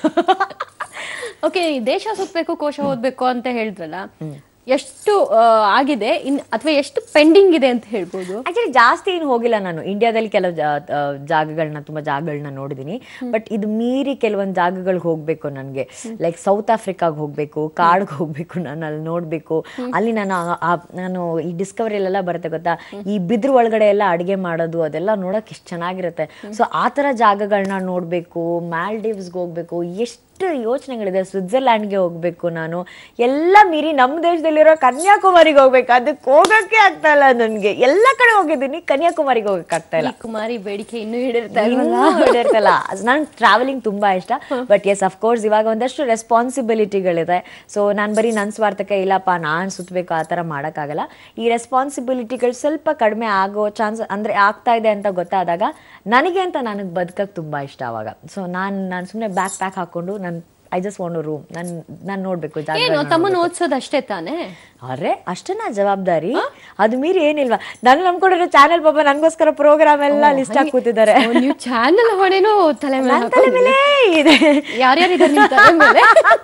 ಓಕೆ ದೇಶ ಸುತ್ತಬೇಕು ಕೋಶ ಓದ್ಬೇಕು ಅಂತ ಹೇಳಿದ್ರಲ್ಲ ಎಷ್ಟು ಆ, ಆಗಿದೆ ಇನ್ ಅಥವಾ ಎಷ್ಟು ಪೆಂಡಿಂಗ್ ಇದೆ ಅಂತ ಹೇಳ್ಬೋದು ಆಕ್ಚುಲಿ ಜಾಸ್ತಿ ಏನು ಹೋಗಿಲ್ಲ ನಾನು ಇಂಡಿಯಾದಲ್ಲಿ ಕೆಲವು ಜಾ- ಆ, ಜಾಗಗಳನ್ನ ತುಂಬಾ ಜಾಗಗಳನ್ನ ನೋಡಿದೀನಿ ಬಟ್ ಇದು ಮೀರಿ ಕೆಲವೊಂದು ಜಾಗಗಳಿಗೆ ಹೋಗ್ಬೇಕು ನನಗೆ ಲೈಕ್ ಸೌತ್ ಆಫ್ರಿಕಾಗ್ ಹೋಗ್ಬೇಕು ಕಾಡ್ಗೆ ಹೋಗ್ಬೇಕು ನಾನು ಅಲ್ಲಿ ನೋಡ್ಬೇಕು ಅಲ್ಲಿ ನಾನು ಆ- ಆ- ನಾನು ಈ ಡಿಸ್ಕವರಿಯಲ್ಲೆಲ್ಲ ಬರುತ್ತೆ ಗೊತ್ತಾ ಈ ಬಿದ್ರ ಒಳಗಡೆ ಎಲ್ಲ ಅಡಿಗೆ ಮಾಡೋದು ಅದೆಲ್ಲ ನೋಡಕ್ ಎಷ್ಟು ಚೆನ್ನಾಗಿರುತ್ತೆ ಸೊ ಆ ಥರ ಜಾಗಗಳನ್ನ ನೋಡ್ಬೇಕು ಮಾಲ್ಡೀವ್ಸ್ಗೆ ಹೋಗ್ಬೇಕು ಎಷ್ಟು ಯೋಚನೆಗಳಿದೆ ಸ್ವಿಟ್ಜರ್ಲ್ಯಾಂಡ್ಗೆ ಹೋಗ್ಬೇಕು ನಾನು ಎಲ್ಲ ಮೀರಿ ನಮ್ಮ ದೇಶದಲ್ಲಿರೋ ಕನ್ಯಾಕುಮಾರಿಗೆ ಹೋಗ್ಬೇಕು ಅದಕ್ಕೆ ಹೋಗಕ್ಕೆ ಆಗ್ತಾ ಇಲ್ಲ ನನ್ಗೆ ಎಲ್ಲ ಕಡೆ ಹೋಗಿದ್ದೀನಿ ಕನ್ಯಾಕುಮಾರಿಗೆ ಹೋಗಕ್ಕೆ ಆಗ್ತಾ ಇಲ್ಲ ಈ ಕುಮಾರಿ ಬೇಡಿಕೆ ಇನ್ನೂ ಹಿಡಿರ್ತಾ ಇನ್ನೂ ಇರ್ತಲ್ಲ ನನ್ ಟ್ರಾವೆಲಿಂಗ್ ತುಂಬಾ ಇಷ್ಟ ಬಟ್ ಎಸ್ ಅಫ್ಕೋರ್ಸ್ ಇವಾಗ ಒಂದಷ್ಟು ರೆಸ್ಪಾನ್ಸಿಬಿಲಿಟಿಗಳಿದೆ ಸೊ ನಾನು ಬರೀ ನನ್ನ ಸ್ವಾರ್ಥಕ್ಕೆ ಇಲ್ಲಪ್ಪ ನಾನು ಸುತ್ತಬೇಕು ಆ ಥರ ಮಾಡೋಕ್ಕಾಗಲ್ಲ ಈ ರೆಸ್ಪಾನ್ಸಿಬಿಲಿಟಿಗಳು ಸ್ವಲ್ಪ ಕಡಿಮೆ ಆಗೋ ಚಾನ್ಸ್ ಅಂದರೆ ಆಗ್ತಾ ಇದೆ ಅಂತ ಗೊತ್ತಾದಾಗ ನನಗೆ ಅಂತ ನನಗೆ ಬದುಕಕ್ಕೆ ತುಂಬ ಇಷ್ಟ ಅವಾಗ ಸೊ ನಾನು ನಾನು ಸುಮ್ಮನೆ ಬ್ಯಾಕ್ ಪ್ಯಾಕ್ ಹಾಕೊಂಡು ನಾನು ಐ ಜಸ್ಟ್ ವಾಂಟ್ ರೂಮ್ ನಾನು ನಾನು ನೋಡಬೇಕು ಏನು ತಮ್ಮನ್ನ ಓದ್ಸೋದಷ್ಟೇ ತಾನೇ ಅರೆ ಅಷ್ಟೇನಾ ಜವಾಬ್ದಾರಿ ಅದು ಮೀರಿ ಏನಿಲ್ವಾ ನಾನು ನಂಬ್ಕೊಂಡಿರೋ ಚಾನೆಲ್ ಪಾಪ ನನಗೋಸ್ಕರ ಪ್ರೋಗ್ರಾಮ್ ಎಲ್ಲ ಲಿಸ್ಟ್ ಹಾಕಿ ಕೂತಿದ್ದಾರೆ ಓ, ನೀವು ಚಾನೆಲ್ ಹೊಣೆನೂ ತಲೆ ಮೇಲೆ ನನ್ ತಲೆ ಮೇಲೆ ಇದೆ ಯಾರ್ಯಾರು ಇದ್ದಾರೆ ನಿಮ್ ತಲೆ ಮೇಲೆ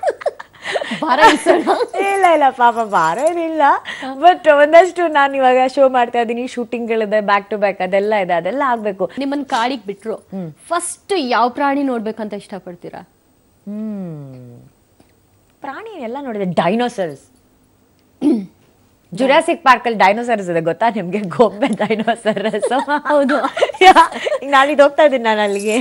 ಭಾರ ಇಸೋಣ ಇಲ್ಲ ಇಲ್ಲ ಪಾಪ ಭಾರ ಏನಿಲ್ಲ ಬಟ್ ಒಂದಷ್ಟು ನಾನು ಇವಾಗ ಶೋ ಮಾಡ್ತಾ ಇದ್ದೀನಿ ಶೂಟಿಂಗ್ಗಳಿದೆ ಬ್ಯಾಕ್ ಟು ಬ್ಯಾಕ್ ಅದೆಲ್ಲ ಇದೆ ಅದೆಲ್ಲ ಆಗ್ಬೇಕು ನಿಮ್ಮನ್ನ ಕಾಡಿಗೆ ಬಿಟ್ರು ಫಸ್ಟ್ ಯಾವ ಪ್ರಾಣಿ ನೋಡ್ಬೇಕಂತ ಇಷ್ಟಪಡ್ತೀರಾ ಹ್ಮ್ ಪ್ರಾಣಿ ಎಲ್ಲ ನೋಡಿದೆ ಡೈನೋಸರ್ಸ್ ಜುರಾಸಿಕ್ ಪಾರ್ಕ್ ಅಲ್ಲಿ ಡೈನೋಸರ್ಸ್ ಇದೆ ಗೊತ್ತಾ ನಿಮ್ಗೆ ಗೊಂಬೆ ಡೈನೋಸರ್ಸ್ ಹೌದು ಈಗ ನಾಳಿದ್ದು ಹೋಗ್ತಾ ಇದ್ದೀನಿ ನಾನು ಅಲ್ಲಿಗೆ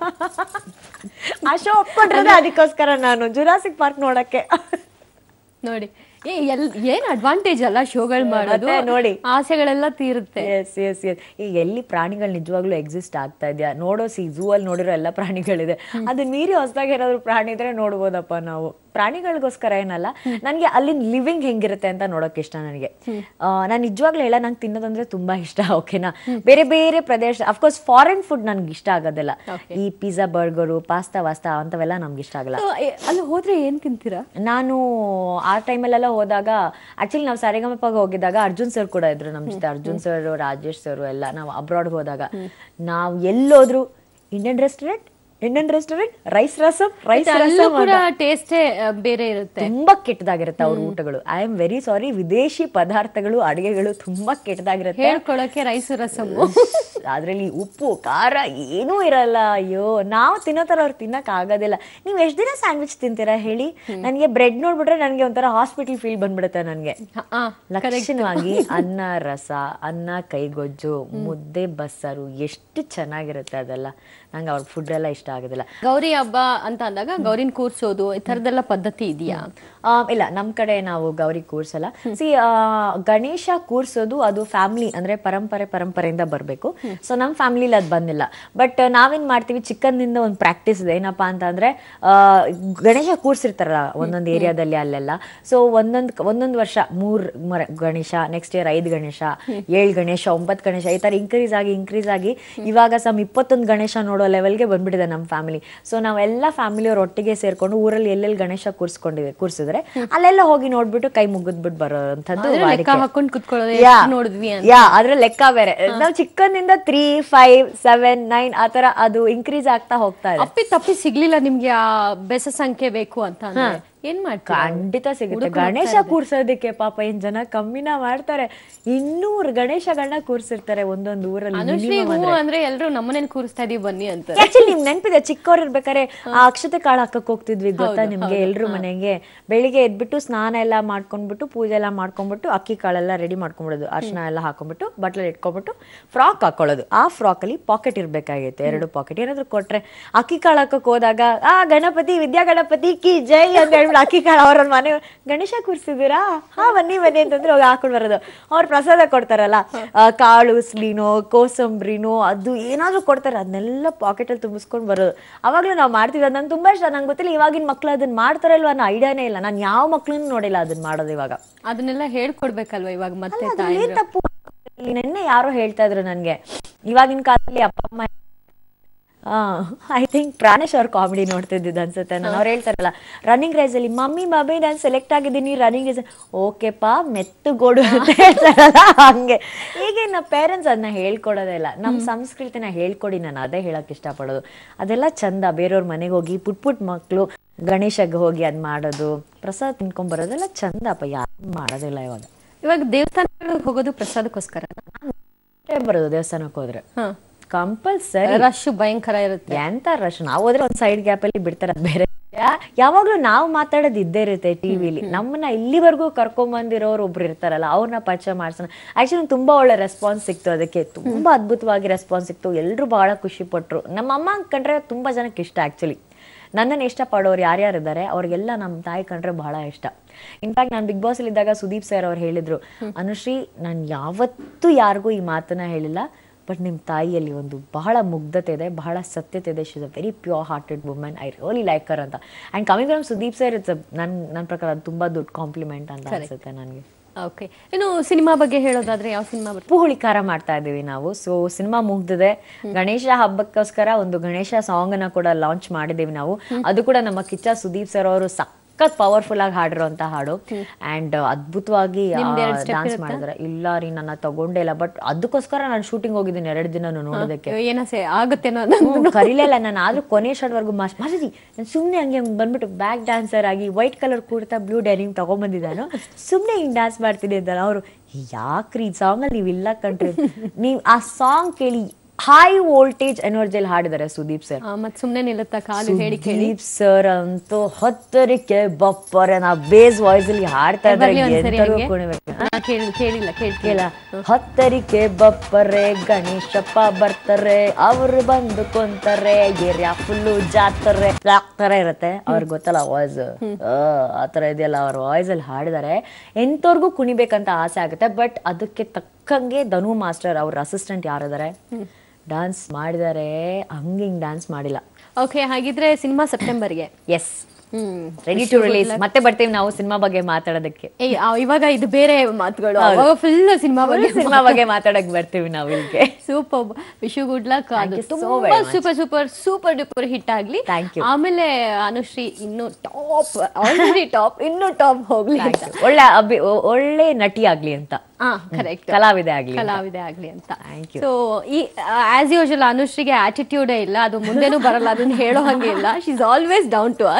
ಆ ಶೋ ಒಪ್ಕೊಂಡ್ರೆ ಅದಕ್ಕೋಸ್ಕರ ನಾನು ಜುರಾಸಿಕ್ ಪಾರ್ಕ್ ನೋಡಕ್ಕೆ ನೋಡಿ ಏ ಎಲ್ ಏನ್ ಅಡ್ವಾಂಟೇಜ್ ಅಲ್ಲ ಶೋಗಳು ಮಾಡೋದು ಮತ್ತೆ ನೋಡಿ. ಆಸೆಗಳೆಲ್ಲ ತೀರುತ್ತೆ ಎಸ್ ಎಸ್ ಎಸ್ ಈಗ ಎಲ್ಲಿ ಪ್ರಾಣಿಗಳು ನಿಜವಾಗ್ಲೂ ಎಕ್ಸಿಸ್ಟ್ ಆಗ್ತಾ ಇದೆಯಾ ನೋಡೋ ಸಿ ಝೂ ಅಲ್ಲಿ ನೋಡಿರೋ ಎಲ್ಲ ಪ್ರಾಣಿಗಳಿದೆ ಅದನ್ನ ಮೀರಿ ಹೊಸದಾಗಿ ಏನಾದ್ರು ಪ್ರಾಣಿ ಇದ್ರೆ ನೋಡ್ಬೋದಪ್ಪ ನಾವು ಪ್ರಾಣಿಗಳಿಗೋಸ್ಕರ ಏನಲ್ಲ ನನಗೆ ಅಲ್ಲಿನ ಲಿವಿಂಗ್ ಹೆಂಗಿರುತ್ತೆ ಅಂತ ನೋಡೋಕೆ ಇಷ್ಟ ನನಗೆ ನಾನು ನಿಜವಾಗ್ಲೂ ಹೇಳ ನಂಗೆ ತಿನ್ನೋದಂದ್ರೆ ತುಂಬಾ ಇಷ್ಟ ಓಕೆನಾ ಬೇರೆ ಬೇರೆ ಪ್ರದೇಶ ಅಫ್ಕೋರ್ಸ್ ಫಾರಿನ್ ಫುಡ್ ನನ್ಗೆ ಇಷ್ಟ ಆಗೋದಿಲ್ಲ ಈ ಪಿಜ್ಜಾ ಬರ್ಗರು ಪಾಸ್ತಾ ವಾಸ್ತಾ ಅಂತವೆಲ್ಲ ನಮ್ಗೆ ಇಷ್ಟ ಆಗಲ್ಲ So, ಏ, ಅಲ್ಲಿ ಹೋದ್ರೆ ಏನ್ ತಿಂತೀರಾ ನಾನು ಆ ಟೈಮಲ್ಲೆಲ್ಲ ಹೋದಾಗ ಆಕ್ಚುಲಿ ನಾವು ಸರಿಗಮಪಗೆ ಹೋಗಿದ್ದಾಗ ಅರ್ಜುನ್ ಸರ್ ಕೂಡ ಇದ್ರು ನಮ್ಮ ಜೊತೆ ಅರ್ಜುನ್ ಸರ್ ರಾಜೇಶ್ ಸರ್ ಎಲ್ಲ ನಾವು ಅಬ್ರಾಡ್ಗೆ ಹೋದಾಗ ನಾವು ಎಲ್ಲೋದ್ರು Indian restaurant Indian restaurant rice rasam rice ಅಲ್ಲೂ ರಸಮ್ ಕೂಡ ಟೇಸ್ಟೇ ಬೇರೆ ಇರುತ್ತೆ ತುಂಬಾ ಕೆಟ್ಟದಾಗಿರುತ್ತೆ ಅವ್ರ ಊಟಗಳು ಐ ಆಮ್ ವೆರಿ ಸಾರಿ ವಿದೇಶಿ ಪದಾರ್ಥಗಳು ಅಡಿಗೆಗಳು ತುಂಬಾ ಕೆಟ್ಟದಾಗಿರುತ್ತೆ ಹೇಳ್ಕೊಳಕ್ಕೆ ರೈಸ್ ರಸಮ್ಮು ಅದ್ರಲ್ಲಿ ಉಪ್ಪು ಖಾರ ಏನೂ ಇರಲ್ಲ ಅಯ್ಯೋ ನಾವು ತಿನ್ನೋ ಥರ ಅವ್ರು ತಿನ್ನಕ್ ಆಗೋದಿಲ್ಲ ನೀವು ಎಷ್ಟು ದಿನ ಸ್ಯಾಂಡ್ವಿಚ್ ತಿಂತೀರಾ ಹೇಳಿ ನನಗೆ ಬ್ರೆಡ್ ನೋಡ್ಬಿಟ್ರೆ ನನಗೆ ಒಂಥರ ಹಾಸ್ಪಿಟಲ್ ಫೀಲ್ ಬಂದ್ಬಿಡುತ್ತೆ ನನಗೆ ಹ, ಆ, ಲಕ್ಷಣವಾಗಿ ಅನ್ನ ರಸ ಅನ್ನ ಕೈಗೊಜ್ಜು ಮುದ್ದೆ ಬಸ್ಸಾರು ಎಷ್ಟು ಚೆನ್ನಾಗಿರುತ್ತೆ ಅದೆಲ್ಲ ನಂಗೆ ಅವ್ರ ಫುಡ್ ಎಲ್ಲ ಇಷ್ಟ ಆಗೋದಿಲ್ಲ ಗೌರಿ ಹಬ್ಬ ಅಂತ ಅಂದಾಗ ಗೌರಿನ ಕೂರ್ಸೋದು ಈ ತರದೆಲ್ಲ ಪದ್ಧತಿ ಇದೆಯಾ ಆ, ಇಲ್ಲ ನಮ್ ಕಡೆ ನಾವು ಗೌರಿ ಕೂರ್ಸಲ್ಲ ಸಿ ಗಣೇಶ ಕೂರ್ಸೋದು ಅದು ಫ್ಯಾಮಿಲಿ ಅಂದ್ರೆ ಪರಂಪರೆ ಪರಂಪರೆಯಿಂದ ಬರಬೇಕು ಸೊ ನಮ್ಮ ಫ್ಯಾಮಿಲಿಲಿ ಅದು ಬಂದಿಲ್ಲ ಬಟ್ ನಾವೇನ್ ಮಾಡ್ತೀವಿ ಚಿಕ್ಕಂದಿಂದ ಒಂದು ಪ್ರಾಕ್ಟೀಸ್ ಇದೆ ಏನಪ್ಪಾ ಅಂತ ಅಂದ್ರೆ ಆ, ಗಣೇಶ ಕೂರ್ಸಿರ್ತಾರಲ್ಲ ಒಂದೊಂದು ಏರಿಯಾದಲ್ಲಿ ಅಲ್ಲೆಲ್ಲ ಸೊ ಒಂದೊಂದ್ ಒಂದೊಂದು ವರ್ಷ ಮೂರ್ ಮರ ಗಣೇಶ ನೆಕ್ಸ್ಟ್ ಇಯರ್ ಐದು ಗಣೇಶ ಏಳು ಗಣೇಶ ಒಂಬತ್ತು ಗಣೇಶ ಈ ತರ ಇನ್ಕ್ರೀಸ್ ಆಗಿ ಇನ್ಕ್ರೀಸ್ ಆಗಿ ಇವಾಗ ಸಮ್ ಇಪ್ಪತ್ತೊಂದು ಗಣೇಶ ನೋಡೋ ಲೆವೆಲ್ಗೆ ಬಂದ್ಬಿಟ್ಟಿದೆ ನಮ್ಮ ಫ್ಯಾಮಿಲಿ ಸೊ ನಾವೆಲ್ಲ ಫ್ಯಾಮಿಲಿಯವ್ರ ಒಟ್ಟಿಗೆ ಸೇರ್ಕೊಂಡು ಊರಲ್ಲಿ ಎಲ್ಲೆಲ್ಲಿ ಗಣೇಶ ಕೂರ್ಸ್ಕೊಂಡಿದೆ ಕೂರ್ಸಿದ್ರೆ ಅಲ್ಲೆಲ್ಲ ಹೋಗಿ ನೋಡ್ಬಿಟ್ಟು ಕೈ ಮುಗಿದ್ಬಿಟ್ಟು ಬರೋಂಥದ್ದು ಆದ್ರೆ ಲೆಕ್ಕ ವಾಡಿಕೆ. ಹಾಕೊಂಡ್ ಕುತ್ಕೊಳ್ಳೋದು ಯಾ. ಎಷ್ಟ್ ನೋಡಿದ್ವಿ ಅಂತ ಯಾ ಅದ್ರ ಲೆಕ್ಕ ಬೇರೆ ನಾವು ಚಿಕ್ಕಂದಿಂದ ತ್ರೀ ಫೈವ್ ಸೆವೆನ್ ನೈನ್ ಆತರ ಅದು ಇನ್ಕ್ರೀಸ್ ಆಗ್ತಾ ಹೋಗ್ತಾ ಇದೆ ಅಪ್ಪಿ ತಪ್ಪಿ ಸಿಗ್ಲಿಲ್ಲ ನಿಮ್ಗೆ ಆ ಬೆಸ ಸಂಖ್ಯೆ ಬೇಕು ಅಂತ ಅಂದ್ರೆ ಏನ್ ಮಾಡ್ತೀರಾ ಖಂಡಿತ ಸಿಗುತ್ತೆ ಗಣೇಶ ಕೂರ್ಸೋದಕ್ಕೆ ಪಾಪ ಏನ್ ಜನ ಕಮ್ಮಿನ ಮಾಡ್ತಾರೆ ಇನ್ನೂರು ಗಣೇಶಗಳನ್ನ ಕೂರ್ಸಿರ್ತಾರೆ ಒಂದೊಂದು ಊರಲ್ಲಿ ಅನುಶ್ರೀ ಹೂ ಅಂದ್ರೆ ಎಲ್ರು ನಮ್ಮನೇಲಿ ಕೂರಿಸ್ತಾ ಇದೀವಿ ಬನ್ನಿ ಅಂತ ಆಕ್ಚುಲಿ ನಿಮ್ ನೆನ್ಪಿದೆ ಚಿಕ್ಕವ್ರು ಇರ್ಬೇಕಾರೆ ಆ ಅಕ್ಷತೆ ಕಾಳು ಹಾಕಕ್ ಹೋಗ್ತಿದ್ವಿ ಗೊತ್ತಾ ನಿಮ್ಗೆ ಎಲ್ರು ಮನೆಗೆ ಬೆಳಿಗ್ಗೆ ಎದ್ಬಿಟ್ಟು ಸ್ನಾನ ಎಲ್ಲ ಮಾಡ್ಕೊಂಡ್ಬಿಟ್ಟು ಪೂಜೆ ಎಲ್ಲ ಮಾಡ್ಕೊಂಡ್ಬಿಟ್ಟು ಅಕ್ಕಿ ಕಾಳೆಲ್ಲ ರೆಡಿ ಮಾಡ್ಕೊಂಡ್ಬಿಡೋದು ಅರ್ಶನ ಎಲ್ಲ ಹಾಕೊಂಡ್ಬಿಟ್ಟು ಬಟ್ಲಲ್ಲಿ ಇಟ್ಕೊಂಡ್ಬಿಟ್ಟು ಫ್ರಾಕ್ ಹಾಕೊಳ್ಳೋದು ಆ ಫ್ರಾಕ್ ಅಲ್ಲಿ ಪಾಕೆಟ್ ಇರ್ಬೇಕಾಗಿತ್ತು ಎರಡು ಪಾಕೆಟ್ ಏನಾದ್ರು ಕೊಟ್ರೆ ಅಕ್ಕಿ ಕಾಳು ಹಾಕಕ್ ಹೋದಾಗ ಆ ಗಣಪತಿ ವಿದ್ಯಾ ಗಣಪತಿ ಕಿ ಜೈ ಅಂತ ಹೇಳ್ಬಿಟ್ಟು ಅಕ್ಕಿ ಕಾಳು ಅವ್ರ ಮನೆ ಗಣೇಶ ಕೂರ್ಸಿದೀರಾ ಹಾ ಬನ್ನಿ ಬನ್ನಿ ಅಂತಂದ್ರೆ ಹೋಗಿ ಹಾಕೊಂಡ್ ಬರೋದು ಅವ್ರ ಪ್ರಸಾದ ಕೊಡ್ತಾರಲ್ಲ ಆ, ಕಾಳು ಉಸ್ಲಿನೋ ಕೋಸಂಬ್ರಿನೋ ಅದು ಏನಾದ್ರೂ ಕೊಡ್ತಾರೆ ಅದನ್ನೆಲ್ಲ ಪಾಕೆಟ್ ಅಲ್ಲಿ ತುಂಬಿಸ್ಕೊಂಡ್ ಬರೋದು ಅವಾಗ್ಲೂ ನಾವು ಮಾಡ್ತೀವಿ ಅದು ನಂಗೆ ತುಂಬಾ ಇಷ್ಟ ನಂಗೆ ಗೊತ್ತಿಲ್ಲ ಇವಾಗಿನ ಮಕ್ಳು ಅದನ್ನ ಮಾಡ್ತಾರ ಇಲ್ವಾ ಅನ್ನೋ ಐಡಿಯಾನೇ ಇಲ್ಲ ನಾನು ಯಾವ ಮಕ್ಳನ್ನೂ ನೋಡಿಲ್ಲ ಅದನ್ನ ಮಾಡೋದು ಇವಾಗ ಅದನ್ನೆಲ್ಲ ಹೇಳ್ಕೊಡ್ಬೇಕಲ್ವಾ ಇವಾಗ ಮತ್ತೆ ಅದ್ರಲ್ಲಿ ಏನ್ ತಪ್ಪು ನಿನ್ನೆ ಯಾರೋ ಹೇಳ್ತಾ ಇದ್ರು ನನ್ಗೆ ಇವಾಗಿನ ಕಾಲದಲ್ಲಿ ಅಪ್ಪ ಅಮ್ಮ ಐ ಥಿಂಕ್ ಪ್ರಾಣೇಶ್ ಅವ್ರ ಕಾಮಿಡಿ ನೋಡ್ತಿದ್ದಿದ್ದು ಅನ್ಸುತ್ತೆ ನಾನು ಅವ್ರು ಹೇಳ್ತಾರಲ್ಲ ರನ್ನಿಂಗ್ ರೇಸ್ ಅಲ್ಲಿ ಮಮ್ಮಿ ಮಮ್ಮಿ ನಾನು ಸೆಲೆಕ್ಟ್ ಆಗಿದ್ದೀನಿ ರನ್ನಿಂಗ್ ರೇಸ್ ಓಕೆಪ್ಪ ಮೆತ್ತುಗೋಡು ಅಂತ ಹೇಳ್ತಾರಲ್ಲ ಹಂಗೆ ಈಗಿನ ಪೇರೆಂಟ್ಸ್ ಅದನ್ನ ಹೇಳ್ಕೊಡೋದೇ ಇಲ್ಲ ನಮ್ಮ ಸಂಸ್ಕೃತಿನ ಹೇಳ್ಕೊಡಿ ನಾನು ಅದೇ ಹೇಳಕ್ ಇಷ್ಟಪಡೋದು ಅದೆಲ್ಲ ಚಂದ ಬೇರೆಯವ್ರ ಮನೆಗೆ ಹೋಗಿ ಪುಟ್ ಪುಟ್ ಮಕ್ಕಳು ಗಣೇಶಗೆ ಹೋಗಿ ಅದ್ ಮಾಡೋದು ಪ್ರಸಾದ ತಿನ್ಕೊಂಡ್ ಬರೋದೆಲ್ಲ ಚಂದಪ್ಪ ಯಾರು ಮಾಡೋದಿಲ್ಲ ಇವಾಗ ಇವಾಗ ದೇವಸ್ಥಾನಗಳಿಗೆ ಹೋಗೋದು ಪ್ರಸಾದಕ್ಕೋಸ್ಕರ ಹೊಟ್ಟೆ ಬರೋದು ದೇವಸ್ಥಾನಕ್ಕೆ ಹೋದ್ರೆ ಹ ಕಂಪಲ್ಸರಿ ರಶ್ ಭಯಂಕರ ಇರುತ್ತೆ ಎಂತ ರಶ್ ನಾವು ಹೋದ್ರೆ ಒಂದ್ ಸೈಡ್ ಗ್ಯಾಪ್ ಅಲ್ಲಿ ಬಿಡ್ತಾರೆ ಅದ್ ಬೇರೆ ಯಾ- ಯಾವಾಗ್ಲೂ ನಾವು ಮಾತಾಡೋದು ಇದ್ದೇ ಇರುತ್ತೆ ಟಿವಿಲಿ ನಮ್ಮನ್ನ ಇಲ್ಲಿವರೆಗೂ ಕರ್ಕೊಂಡ್ ಬಂದಿರೋರು ಒಬ್ರು ಇರ್ತಾರಲ್ಲ ಅವ್ರನ್ನ ಪರಿಚಯ ಮಾಡ್ಸೋಣ ಆಕ್ಚುಲಿ ತುಂಬಾ ಒಳ್ಳೆ ರೆಸ್ಪಾನ್ಸ್ ಸಿಕ್ತು ಅದಕ್ಕೆ ತುಂಬಾ ಅದ್ಭುತವಾಗಿ ರೆಸ್ಪಾನ್ಸ್ ಸಿಕ್ತು ಎಲ್ರು ಬಹಳ ಖುಷಿ ಪಟ್ರು ನಮ್ಮ ಅಮ್ಮ ಕಂಡ್ರೆ ತುಂಬಾ ಜನಕ್ಕೆ ಇಷ್ಟ ಆಕ್ಚುಲಿ ನನ್ನನ್ನು ಇಷ್ಟಪಡೋರು ಯಾರ್ಯಾರಿದ್ದಾರೆ ಅವ್ರಿಗೆಲ್ಲ ನಮ್ಮ ತಾಯಿ ಕಂಡ್ರೆ ಬಹಳ ಇಷ್ಟ ಇನ್ಫ್ಯಾಕ್ಟ್ ನಾನು ಬಿಗ್ ಬಾಸ್ ಅಲ್ಲಿ ಇದ್ದಾಗ ಸುದೀಪ್ ಸರ್ ಅವ್ರು ಹೇಳಿದ್ರು ಅನುಶ್ರೀ ನಾನು ಯಾವತ್ತೂ ಯಾರಿಗೂ ಈ ಮಾತನ್ನ ಹೇಳಿಲ್ಲ ಬಟ್ ನಿಮ್ಮ ತಾಯಿಯಲ್ಲಿ ಒಂದು ಬಹಳ ಮುಗ್ಧತೆ ಇದೆ ಬಹಳ ಸತ್ಯತೆ ಇದೆ she's a very pure hearted women I really like her ಅಂತ and coming from Sudeep sir it's ನನ್ನ ನನ್ನ ಪ್ರಕಾರ ಅದು ತುಂಬ ದೊಡ್ಡ ಕಾಂಪ್ಲಿಮೆಂಟ್ ಅಂತ ಅನ್ಸುತ್ತೆ ನನಗೆ ಓಕೆ ಇನ್ನು ಸಿನಿಮಾ ಬಗ್ಗೆ ಹೇಳೋದಾದ್ರೆ ಯಾವ ಸಿನಿಮಾ ಬರ್ತದೆ ಉಪ್ಪು ಹುಳಿಕಾರ ಮಾಡ್ತಾ ಇದ್ದೀವಿ ನಾವು ಸೊ ಸಿನಿಮಾ ಮುಗ್ದಿದೆ ಗಣೇಶ ಹಬ್ಬಕ್ಕೋಸ್ಕರ ಒಂದು ಗಣೇಶ ಸಾಂಗ್ ಅನ್ನ ಕೂಡ ಲಾಂಚ್ ಮಾಡಿದ್ದೀವಿ ನಾವು ಅದು ಕೂಡ ನಮ್ಮ ಕಿಚ್ಚ ಸುದೀಪ್ ಸರ್ ಅವರು ಸಖತ್ ಪವರ್ಫುಲ್ ಆಗಿ ಹಾಡಿರುವಂತ ಹಾಡು ಅಂಡ್ ಅದ್ಭುತವಾಗಿ ಡಾನ್ಸ್ ಮಾಡಿದಾರೆ ಇಲ್ಲ ರೀ ನನ್ನ ತಗೊಂಡೇ ಇಲ್ಲ ಬಟ್ ಅದಕ್ಕೋಸ್ಕರ ನಾನು ಶೂಟಿಂಗ್ ಹೋಗಿದ್ದೀನಿ ಎರಡು ದಿನ ನೋಡೋದಕ್ಕೆ ಏನಸೆ ಆಗುತ್ತೇನೋ ಅನ್ನೋದು. ಹ್ಮ್, ಕರೀಲೇ ನಾನು ಆದ್ರೂ ಕೊನೆ ಶಾಟ್ವರೆಗೂ ಮಾಸ್ ಮಾಸ್ಟರ್ಜಿ ನಾನು ಸುಮ್ಮನೆ ಹಂಗೆ ಬಂದ್ಬಿಟ್ಟು ಬ್ಯಾಕ್ ಡ್ಯಾನ್ಸರ್ ಆಗಿ ವೈಟ್ ಕಲರ್ ಕುರ್ತಾ ಬ್ಲೂ ಡ್ಯಾನಿಂಗ್ ತಗೊಂಬಂದಿದ್ದಾನು ಸುಮ್ಮನೆ ಹಿಂಗ್ ಡ್ಯಾನ್ಸ್ ಮಾಡ್ತೀನಿ ಅಂತ ಅವರು ಯಾಕ್ರಿ ಈ ಸಾಂಗ್ ಅಲ್ಲಿ ನೀವು ಇಲ್ಲ ಕಣ್ರಿ ನೀವು ಆ ಸಾಂಗ್ ಕೇಳಿ ಹೈ ವೋಲ್ಟೇಜ್ ಎನರ್ಜಿಯಲ್ಲಿ ಹಾಡಿದ್ದಾರೆ ಸುದೀಪ್ ಸರ್ ಆ, ಮತ್ ಸುಮ್ನೆ ನಿಲ್ಲುತ್ತಾ ಕಾಲು ಹೇಳಿ ಕೇಳಿ ಸುದೀಪ್ ಸರ್ ಅಂತೂ ಹತ್ತರಿಕೆ ಬಪ್ಪರೆ ನಾ ಬೇಸ್ ವಾಯ್ಸ್ ಅಲ್ಲಿ ಹಾಡ್ತಾ ಇದ್ದಾರೆ ಬರ್ಲಿ ಒಂದ್ಸರಿ ಎಂತರೂ ಹಂಗೆ? ಕುಣಿಬೇಕು ನಾ ಕೇಳಿ ಕೇಳಿಲ್ಲ ಕೇಳ್ತಿಲ್ಲ ಕೇಳ ಹತ್ತರಿಕೆ ಬಪ್ಪರೆ ಗಣೇಶಪ್ಪ ಬರ್ತಾರೆ ಅವ್ರು ಬಂದು ಕೊಂತಾರೆ ಏರಿಯಾ ಫುಲ್ಲು ಜಾತ್ರೆ ತರ ಇರುತ್ತೆ ಅವ್ರಿಗೆ ಗೊತ್ತಲ್ಲ ವಾಯ್ಸ್ ಆತರ ಇದೆಯಲ್ಲ ಅವ್ರ ವಾಯ್ಸ್ ಅಲ್ಲಿ ಹಾಡಿದಾರೆ ಎಂತವ್ರಿಗೂ ಕುಣಿಬೇಕಂತ ಆಸೆ ಆಗುತ್ತೆ ಬಟ್ ಅದಕ್ಕೆ ತಕ್ಕಂಗೆ ಧನು ಮಾಸ್ಟರ್ ಅವ್ರ ಅಸಿಸ್ಟೆಂಟ್ ಯಾರಿದ್ದಾರೆ ಡಾನ್ಸ್ ಮಾಡಿದ್ದಾರೆ ಹಂಗಿಂಗ್ ಡಾನ್ಸ್ ಮಾಡಿಲ್ಲ ಓಕೆ ಹಾಗಿದ್ರೆ ಸಿನಿಮಾ ಸೆಪ್ಟೆಂಬರ್ಗೆ yes hmm ready to release ಮತ್ತೆ ಬರ್ತೀವಿ ನಾವು ಸಿನಿಮಾ ಬಗ್ಗೆ ಮಾತಾಡೋದಕ್ಕೆ ಏ ಆ, ಇವಾಗ ಇದು ಬೇರೆ ಮಾತುಗಳು ಅವಾಗ ಫುಲ್ ಸಿನಿಮಾ ಬಗ್ಗೆ ಸಿನಿಮಾ ಬಗ್ಗೆ ಮಾತಾಡಕ್ ಬರ್ತೀವಿ ನಾವು ಇಲ್ಲಿಗೆ super wish you good luck ಅದು you so ತುಂಬಾ very much. Super super super duper hit ಆಗ್ಲಿ Thank you. ಆಮೇಲೆ ಅನುಶ್ರೀ ಇನ್ನು ಟಾಪ್ ಆಲ್ರೆಡಿ ಟಾಪ್ ಇನ್ನು ಟಾಪ್ ಹೋಗ್ಲಿ ಅಂತ ಒಳ್ಳೆ ಅಭಿ ಒ- ಒಳ್ಳೆ ನಟಿ ಆಗ್ಲಿ ಅಂತ ಹಾ ಕರೆಕ್ಟ್ ಕಲಾವಿದೆ ಆಗ್ಲಿ ಅಂತ. ಕಲಾವಿದೆ ಆಗ್ಲಿ ಅಂತ Thank you. ಸೊ ಈ ಆಸ್ ಯೂಶುವಲ್ ಅನುಶ್ರೀಗೆ ಆಟಿಟ್ಯೂಡೇ ಇಲ್ಲ ಅದು ಮುಂದೆನೂ ಬರಲ್ಲ ಅದನ್ನ ಹೇಳೋ ಹಂಗೆ ಇಲ್ಲ she is always down to earth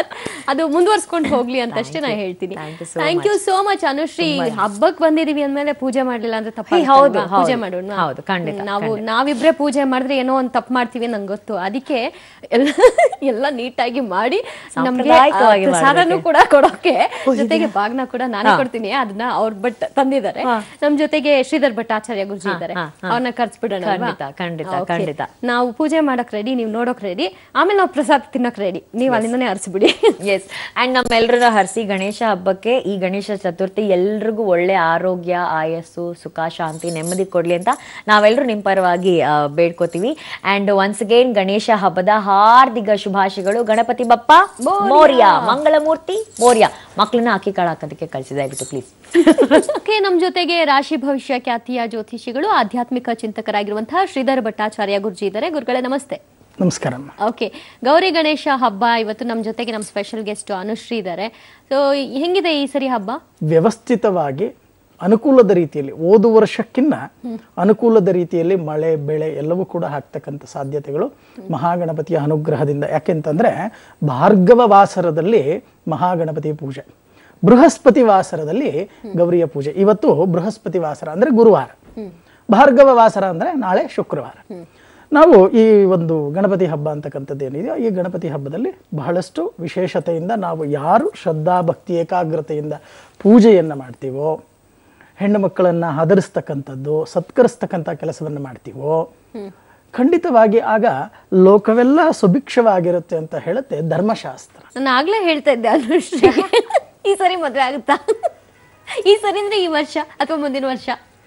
ಅದು ಮುಂದುವರ್ಸ್ಕೊಂಡು ಹೋಗ್ಲಿ ಅಂತ ಅಷ್ಟೇ ನಾ ಹೇಳ್ತೀನಿ Thank you so thank you so much Anushree ಹಬ್ಬಕ್ ಬಂದಿದೀವಿ ಅಂದ್ಮೇಲೆ ಪೂಜೆ ಮಾಡ್ಲಿಲ್ಲ ಅಂದ್ರೆ ತಪ್ಪ ಹೌದು, ಪೂಜೆ ಹೌದು. ಮಾಡೋಣ ಹೌದು, ಖಂಡಿತ, ನಾವು ನಾವಿಬ್ರೆ ಪೂಜೆ ಮಾಡಿದ್ರೆ ಏನೋ ಒಂದ್ ತಪ್ಪು ಮಾಡ್ತೀವಿ ನಂಗೆ ಗೊತ್ತು ಅದಕ್ಕೆ ಎಲ್ಲ ಎಲ್ಲ ನೀಟಾಗಿ ಮಾಡಿ ನಮ್ಗೆ ಸಾಂಪ್ರದಾಯಿಕವಾಗಿ ಪ್ರಸಾದನೂ ಕೂಡ ಕೊಡೋಕೆ ಜೊತೆಗೆ ಬಾಗ್ನ ಕೂಡ ನಾನೇ ಕೊಡ್ತೀನಿ ಅದನ್ನ ಅವ್ರ ಬಟ್ ತಂದಿದ್ದಾರೆ ನಮ್ ಜೊತೆಗೆ ಶ್ರೀಧರ್ ಭಟ್ಟಾಚಾರ್ಯ ಗುರುಜಿ ಇದ್ದಾರೆ ಹಾ, ಹಾ. ಅವ್ರನ್ನ ಕರ್ಸ್ಬಿಡೋಣ ಅಲ್ವಾ? ಖಂಡಿತ, ಖಂಡಿತ, Okay. ಖಂಡಿತ. ನಾವು ಪೂಜೆ ಮಾಡಕ್ ರೆಡಿ ನೀವು ನೋಡೋಕ್ ರೆಡಿ ಆಮೇಲೆ ನಾವು ಪ್ರಸಾದ ತಿನ್ನಕ್ ರೆಡಿ ನೀವು ಅಲ್ಲಿಂದನೇ ಅರ್ಸ್ಬಿಡಿ ಎಸ್ ಅಂಡ್ ನಮ್ಮೆಲ್ಲರ ಹರ್ಸಿ ಗಣೇಶ ಹಬ್ಬಕ್ಕೆ ಈ ಗಣೇಶ ಚತುರ್ಥಿ ಎಲ್ರಿಗೂ ಒಳ್ಳೆ ಆರೋಗ್ಯ ಆಯಸ್ಸು ಸುಖ ಶಾಂತಿ ನೆಮ್ಮದಿ ಕೊಡ್ಲಿ ಅಂತ ನಾವೆಲ್ಲರೂ ನಿಮ್ಮ ಪರವಾಗಿ ಆ, ಬೇಡ್ಕೋತೀವಿ ಅಂಡ್ ಒನ್ಸ್ ಅಗೇನ್ ಗಣೇಶ ಹಬ್ಬದ ಹಾರ್ದಿಕ ಶುಭಾಶಯಗಳು ಗಣಪತಿ ಬಪ್ಪ ಮೋರ್ಯ ಮಂಗಳಮೂರ್ತಿ ಮೋರ್ಯ ಮಕ್ಕಳನ್ನ ಅಕ್ಕಿ ಕಾಳು ಹಾಕೋದಕ್ಕೆ ಕಳಿಸಿ ದಯವಿಟ್ಟು ಪ್ಲೀಸ್ ಓಕೆ ನಮ್ ಜೊತೆಗೆ ರಾಶಿ ಭವಿಷ್ಯ ಖ್ಯಾತಿಯ ಜ್ಯೋತಿಷಿಗಳು ಆಧ್ಯಾತ್ಮಿಕ ಚಿಂತಕರಾಗಿರುವಂತಹ ಶ್ರೀಧರ್ ಭಟ್ಟಾಚಾರ್ಯ ಗುರುಜಿ ಇದ್ದಾರೆ ಗುರುಗಳೇ ನಮಸ್ತೆ ನಮಸ್ಕಾರ ಓಕೆ ಗೌರಿ ಗಣೇಶ ಹಬ್ಬ ಇವತ್ತು ನಮ್ಮ ಜೊತೆಗೆ ನಮ್ಮ ಸ್ಪೆಷಲ್ ಗೆಸ್ಟ್ ಅನುಶ್ರೀ ಇದ್ದಾರೆ ಸೊ ಹೆಂಗಿದೆ ಈ ಸರಿ ಹಬ್ಬ ವ್ಯವಸ್ಥಿತವಾಗಿ ಅನುಕೂಲದ ರೀತಿಯಲ್ಲಿ ಓದು ವರ್ಷಕ್ಕಿನ್ನ ಅನುಕೂಲದ ರೀತಿಯಲ್ಲಿ ಮಳೆ ಬೆಳೆ ಎಲ್ಲವೂ ಕೂಡ ಆಗ್ತಕ್ಕಂಥ ಸಾಧ್ಯತೆಗಳು ಮಹಾಗಣಪತಿಯ ಅನುಗ್ರಹದಿಂದ ಯಾಕೆಂತಂದ್ರೆ ಭಾರ್ಗವ ವಾಸರದಲ್ಲಿ ಮಹಾಗಣಪತಿ ಪೂಜೆ ಬೃಹಸ್ಪತಿ ವಾಸರದಲ್ಲಿ ಗೌರಿಯ ಪೂಜೆ ಇವತ್ತು ಬೃಹಸ್ಪತಿ ವಾಸರ ಅಂದ್ರೆ ಗುರುವಾರ ಭಾರ್ಗವ ವಾಸರ ಅಂದ್ರೆ ನಾಳೆ ಶುಕ್ರವಾರ ನಾವು ಈ ಒಂದು ಗಣಪತಿ ಹಬ್ಬ ಅಂತಕ್ಕಂಥದ್ದು ಏನಿದೆಯೋ ಈ ಗಣಪತಿ ಹಬ್ಬದಲ್ಲಿ ಬಹಳಷ್ಟು ವಿಶೇಷತೆಯಿಂದ ನಾವು ಯಾರು ಶ್ರದ್ಧಾ ಭಕ್ತಿ ಏಕಾಗ್ರತೆಯಿಂದ ಪೂಜೆಯನ್ನು ಮಾಡ್ತೀವೋ ಹೆಣ್ಣು ಮಕ್ಕಳನ್ನು ಆಧರಿಸ್ತಕ್ಕಂಥದ್ದು ಸತ್ಕರಿಸ್ತಕ್ಕಂಥ ಕೆಲಸವನ್ನು ಮಾಡ್ತೀವೋ ಖಂಡಿತವಾಗಿ ಆಗ ಲೋಕವೆಲ್ಲ ಸುಭಿಕ್ಷವಾಗಿರುತ್ತೆ ಅಂತ ಹೇಳುತ್ತೆ ಧರ್ಮಶಾಸ್ತ್ರ ನಾನು ಆಗ್ಲೇ ಹೇಳ್ತಾ ಇದ್ದೆ ಅನುಶ್ರೀ ಈ ಸರಿ ಮದ್ವೆ ಆಗುತ್ತಾ ಈ ಸರಿ ಅಂದ್ರೆ ಈ ವರ್ಷ ಅಥವಾ ಮುಂದಿನ ವರ್ಷ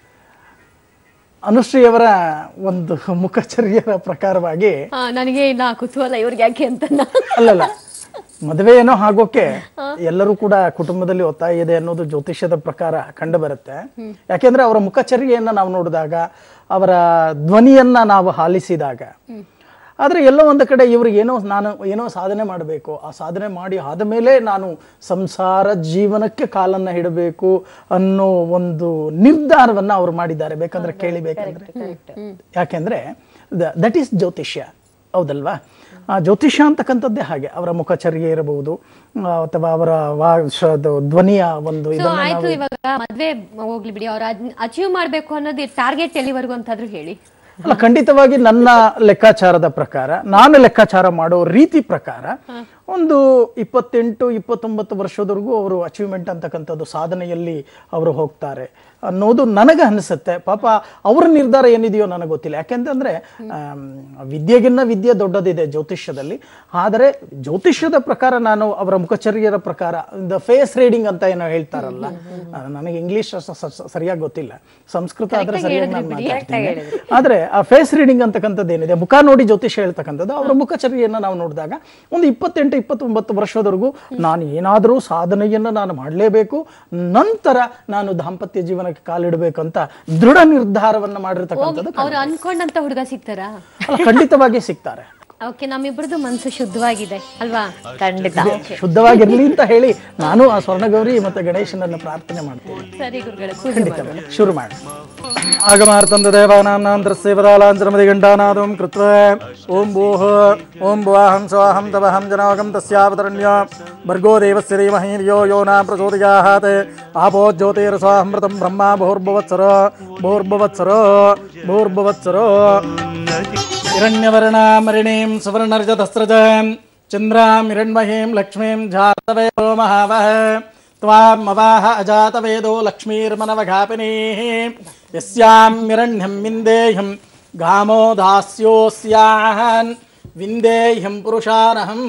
ಅನುಶ್ರೀಯವರ ಒಂದು ಮುಖಚರ್ಯರ ಪ್ರಕಾರವಾಗಿ ಆ, ನನಗೆ ಇನ್ನ ಕುತೂಹಲ ಇವ್ರಿಗೆ ಯಾಕೆ ಅಂತ ಅಲ್ಲಲ್ಲ ಮದುವೆ ಏನೋ ಆಗೋಕೆ ಎಲ್ಲರೂ ಕೂಡ ಕುಟುಂಬದಲ್ಲಿ ಒತ್ತಾಯ ಇದೆ ಅನ್ನೋದು ಜ್ಯೋತಿಷ್ಯದ ಪ್ರಕಾರ ಕಂಡು ಬರುತ್ತೆ ಯಾಕೆಂದ್ರೆ ಅವರ ಮುಖಚರ್ಯೆಯನ್ನ ನಾವು ನೋಡಿದಾಗ ಅವರ ಧ್ವನಿಯನ್ನ ನಾವು ಆಲಿಸಿದಾಗ ಆದ್ರೆ ಎಲ್ಲೋ ಒಂದು ಕಡೆ ಇವ್ರಿಗೆ ಏನೋ ನಾನು ಏನೋ ಸಾಧನೆ ಮಾಡಬೇಕು ಆ ಸಾಧನೆ ಮಾಡಿ ಆದ ಮೇಲೆ ನಾನು ಸಂಸಾರ ಜೀವನಕ್ಕೆ ಕಾಲನ್ನ ಇಡಬೇಕು ಅನ್ನೋ ಒಂದು ನಿರ್ಧಾರವನ್ನ ಅವ್ರು ಮಾಡಿದ್ದಾರೆ ಬೇಕಂದ್ರೆ ಕೇಳಿಬೇಕಂದ್ರೆ ಯಾಕೆಂದ್ರೆ ದಟ್ ಈಸ್ ಜ್ಯೋತಿಷ್ಯ ಹೌದಲ್ವಾ ಆ ಜ್ಯೋತಿಷ್ಯ ಅಂತಕ್ಕಂಥದ್ದೇ ಹಾಗೆ ಅವರ ಮುಖಚರ್ಯೆ ಇರಬಹುದು ಆ, ಅಥವಾ ಅವರ ವಾ ಶ- ಅದು ಧ್ವನಿಯ ಒಂದು ಸೊ ಇದನ್ನ ಆಯ್ತು ಇವಾಗ ಮದ್ವೆ ಹೋಗ್ಲಿ ಬಿಡಿ ಅವ್ರ ಅಚೀವ್ ಮಾಡ್ಬೇಕು ಅನ್ನೋದು ಟಾರ್ಗೆಟ್ ಎಲ್ಲಿವರೆಗೂ ಅಂತಾದ್ರೂ ಹೇಳಿ ಅಲ್ಲ ಖಂಡಿತವಾಗಿ ನನ್ನ ಲೆಕ್ಕಾಚಾರದ ಪ್ರಕಾರ ನಾನು ಲೆಕ್ಕಾಚಾರ ಮಾಡೋ ರೀತಿ ಪ್ರಕಾರ ಒಂದು ಇಪ್ಪತ್ತೆಂಟು ಇಪ್ಪತ್ತೊಂಬತ್ತು ವರ್ಷದವರೆಗೂ ಅವರು ಅಚೀವ್ಮೆಂಟ್ ಅಂತಕ್ಕಂಥದ್ದು ಸಾಧನೆಯಲ್ಲಿ ಅವರು ಹೋಗ್ತಾರೆ ಅನ್ನೋದು ನನಗೆ ಅನಿಸುತ್ತೆ ಪಾಪ ಅವ್ರ ನಿರ್ಧಾರ ಏನಿದೆಯೋ ನನಗೆ ಗೊತ್ತಿಲ್ಲ ಯಾಕೆಂತಂದ್ರೆ ಆಮ್, ವಿದ್ಯೆಗಿನ್ನ ವಿದ್ಯೆ ದೊಡ್ಡದಿದೆ ಜ್ಯೋತಿಷ್ಯದಲ್ಲಿ ಆದರೆ ಜ್ಯೋತಿಷ್ಯದ ಪ್ರಕಾರ ನಾನು ಅವರ ಮುಖಚರ್ಯರ ಪ್ರಕಾರ ದ ಫೇಸ್ ರೀಡಿಂಗ್ ಅಂತ ಏನೋ ಹೇಳ್ತಾರಲ್ಲ ಆ, ನನಗೆ ಇಂಗ್ಲಿಷ್ ಸರಿಯಾಗಿ ಗೊತ್ತಿಲ್ಲ ಸಂಸ್ಕೃತ ಆದ್ರೆ ಸರಿಯಾಗಿ ನಾನು ಮಾತಾಡ್ತೀನಿ ಆದ್ರೆ ಆ ಫೇಸ್ ರೀಡಿಂಗ್ ಅಂತಕ್ಕಂಥದ್ದು ಏನಿದೆ ಮುಖ ನೋಡಿ ಜ್ಯೋತಿಷ್ಯ ಹೇಳ್ತಕ್ಕಂಥದ್ದು ಅವರ ಮುಖಚರ್ಯೆಯನ್ನು ನಾವು ನೋಡಿದಾಗ ಒಂದು ಇಪ್ಪತ್ತೆಂಟು ಇಪ್ಪತ್ತೊಂಬತ್ತು ವರ್ಷದವರೆಗೂ ನಾನು ಏನಾದರೂ ಸಾಧನೆಯನ್ನು ನಾನು ಮಾಡಲೇಬೇಕು ನಂತರ ನಾನು ದಾಂಪತ್ಯ ಜೀವನಕ್ಕೆ ಕಾಲಿಡಬೇಕು ಅಂತ ದೃಢ ನಿರ್ಧಾರವನ್ನು ಮಾಡಿರ್ತಕ್ಕಂಥದ್ದು ಅವ್ರು ಅನ್ಕೊಂಡಂತ ಹುಡುಗ ಸಿಗ್ತಾರಾ ಅಲ್ಲ, ಖಂಡಿತವಾಗಿ ಸಿಗ್ತಾರೆ ಓಕೆ ನಮ್ಮಿಬ್ರದ್ದು ಮನಸ್ಸು ಶುದ್ಧವಾಗಿದೆ ಅಲ್ವಾ ಖಂಡಿತ ಶುದ್ಧವಾಗಿರ್ಲಿ ಅಂತ ಹೇಳಿ ನಾನು ಆ ಸ್ವರ್ಣಗೌರಿ ಮತ್ತೆ ಗಣೇಶನನ್ನ ಪ್ರಾರ್ಥನೆ ಮಾಡ್ತೀನಿ ಸರಿ ಗುರುಗಳೇ ಪೂಜೆ ಖಂಡಿತ ಶುರು ಮಾಡಿ ಆಗಮಾರ್ತಂದ ದೇವಾನಾಂತರಸ್ಯ ಪದಾಲಾಂಚನಮದಿ ಗಂಟಾನಾದಂ ಕೃತ್ವ ಓಂ ಭೂಃ ಓಂ ಭುವಾಹಂ ಸ್ವಾಹಂ ತವಹಂ ಜನಾಗಂ ತಸ್ಯಾವತರಣ್ಯ ಭರ್ಗೋ ದೇವಸ್ಯ ಧೀಮಹಿ ಧಿಯೋ ಯೋ ನ ಪ್ರಚೋದಯಾತ್ ಆಪೋ ಜ್ಯೋತಿರಸ್ವಾಹಮೃತಂ ಬ್ರಹ್ಮ ಭೂರ್ಭುವತ್ಸರ ಭೂರ್ಭುವತ್ಸರ ಭೂರ್ಭುವತ್ಸರ ಹಿರಣ್ಯವರ್ಣಾಮರಿಣೀಂ ಸುವರ್ಣರ್ಜತಸ್ರಜಂ ಚಂದ್ರಾಂ ಹಿರಣ್ಮಹೀಂ ಲಕ್ಷ್ಮೀಂ ಜಾತವೇದೋ ಮಹಾವಹ त्वामवाह अजातवेदो लक्ष्मीर्मनवघापिनीः यस्यां हिरण्यं विन्देह्यं गामो दास्योऽस्याहन् विन्देह्यं पुरुषानहम्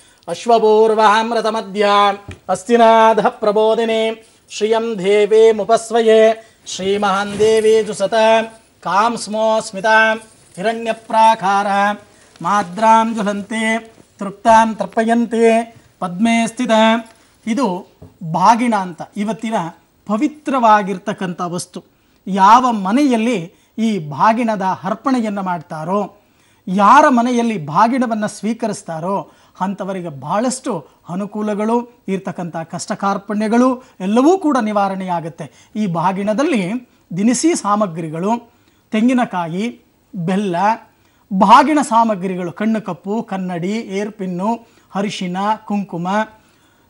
अश्वपूर्वामृतमध्याम् अस्तिनाथः प्रबोधिने श्रियं देवीमुपस्वये श्रीमहान् देवी जुसत कां स्मो स्मितां हिरण्यप्राकारा माद्रां ज्वलन्ते तृप्तां तर्पयन्ते ಪದ್ಮೇ ಸ್ಥಿತ ಇದು ಬಾಗಿಣ ಅಂತ ಇವತ್ತಿನ ಪವಿತ್ರವಾಗಿರ್ತಕ್ಕಂಥ ವಸ್ತು ಯಾವ ಮನೆಯಲ್ಲಿ ಈ ಬಾಗಿಣದ ಅರ್ಪಣೆಯನ್ನು ಮಾಡ್ತಾರೋ ಯಾರ ಮನೆಯಲ್ಲಿ ಬಾಗಿಣವನ್ನು ಸ್ವೀಕರಿಸ್ತಾರೋ ಅಂಥವರಿಗೆ ಬಹಳಷ್ಟು ಅನುಕೂಲಗಳು ಇರ್ತಕ್ಕಂಥ ಕಷ್ಟ ಕಾರ್ಪಣ್ಯಗಳು ಎಲ್ಲವೂ ಕೂಡ ನಿವಾರಣೆಯಾಗುತ್ತೆ ಈ ಬಾಗಿಣದಲ್ಲಿ ದಿನಸಿ ಸಾಮಗ್ರಿಗಳು ತೆಂಗಿನಕಾಯಿ ಬೆಲ್ಲ ಬಾಗಿಣ ಸಾಮಗ್ರಿಗಳು ಕಣ್ಣು ಕಪ್ಪು ಕನ್ನಡಿ ಏರ್ಪಿನ್ನು ಅರಿಶಿನ ಕುಂಕುಮ